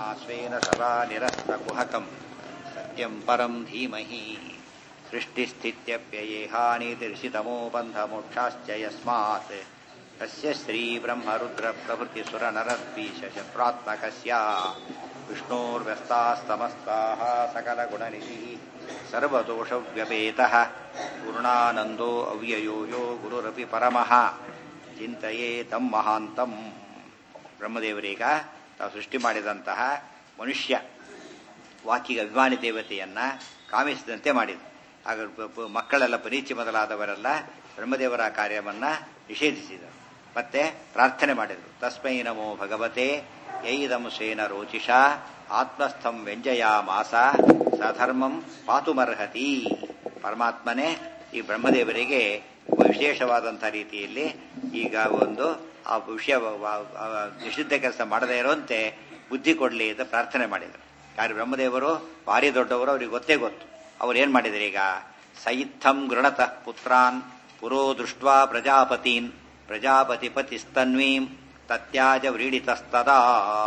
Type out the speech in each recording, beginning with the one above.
स्वेन सदा निरस्तकुहकम् सत्यम् परम् धीमहि सृष्टिस्थित्यप्ययेहानितिर्षितमो बन्धमोक्षाश्च यस्मात् तस्य श्रीब्रह्मरुद्रप्रभृतिसुरनरद्वीशशत्रात्मकस्य विष्णोर्व्यस्तास्तमस्ताः सकलगुणनिधिः सर्वदोषव्यपेतः पूर्णानन्दो अव्ययो यो गुरुरपि परमः ಚಿಂತೆಯೇ ತಮ್ಮ ಮಹಾಂತಂ ಬ್ರಹ್ಮದೇವರೀಗ ತಾವು ಸೃಷ್ಟಿ ಮಾಡಿದಂತಹ ಮನುಷ್ಯ ವಾಕಿಗೆ ಅಭಿಮಾನಿ ದೇವತೆಯನ್ನ ಕಾಮಿಸಿದಂತೆ ಮಾಡಿದ ಆಗ ಮಕ್ಕಳೆಲ್ಲ ಪರೀಚಿ ಮೊದಲಾದವರೆಲ್ಲ ಬ್ರಹ್ಮದೇವರ ಕಾರ್ಯವನ್ನ ನಿಷೇಧಿಸಿದರು ಮತ್ತೆ ಪ್ರಾರ್ಥನೆ ಮಾಡಿದರು ತಸ್ಮೈ ನಮೋ ಭಗವತೆ ಯೈದಂ ಸೇನ ರೋಚಿಷ ಆತ್ಮಸ್ಥಂ ವ್ಯಂಜಯಾಮಾಸ ಸಧರ್ಮಂ ಪಾತುಮರ್ಹತಿ ಪರಮಾತ್ಮನೇ ಈ ಬ್ರಹ್ಮದೇವರಿಗೆ ವಿಶೇಷವಾದಂಥ ರೀತಿಯಲ್ಲಿ ಈಗ ಒಂದು ಆ ವಿಷಯ ನಿಷಿದ್ಧ ಕೆಲಸ ಮಾಡದೇ ಇರುವಂತೆ ಬುದ್ಧಿ ಕೊಡಲಿ ಅಂತ ಪ್ರಾರ್ಥನೆ ಮಾಡಿದರು ಕಾರ್ಯ ಬ್ರಹ್ಮದೇವರು ಭಾರಿ ದೊಡ್ಡವರು ಅವ್ರಿಗೆ ಗೊತ್ತೇ ಗೊತ್ತು ಅವ್ರು ಏನ್ ಮಾಡಿದ್ರು ಈಗ ಸಯಿತ್ಥಂ ಗೃಣತಃ ಪುತ್ರಾನ್ ಪುರೋ ದೃಷ್ಟ್ವಾ ಪ್ರಜಾಪತೀನ್ ಪ್ರಜಾಪತಿಪತಿಸ್ತನ್ವೀಂ ತತ್ಯಾಜ ವ್ರೀಡಿತಸ್ತದಾ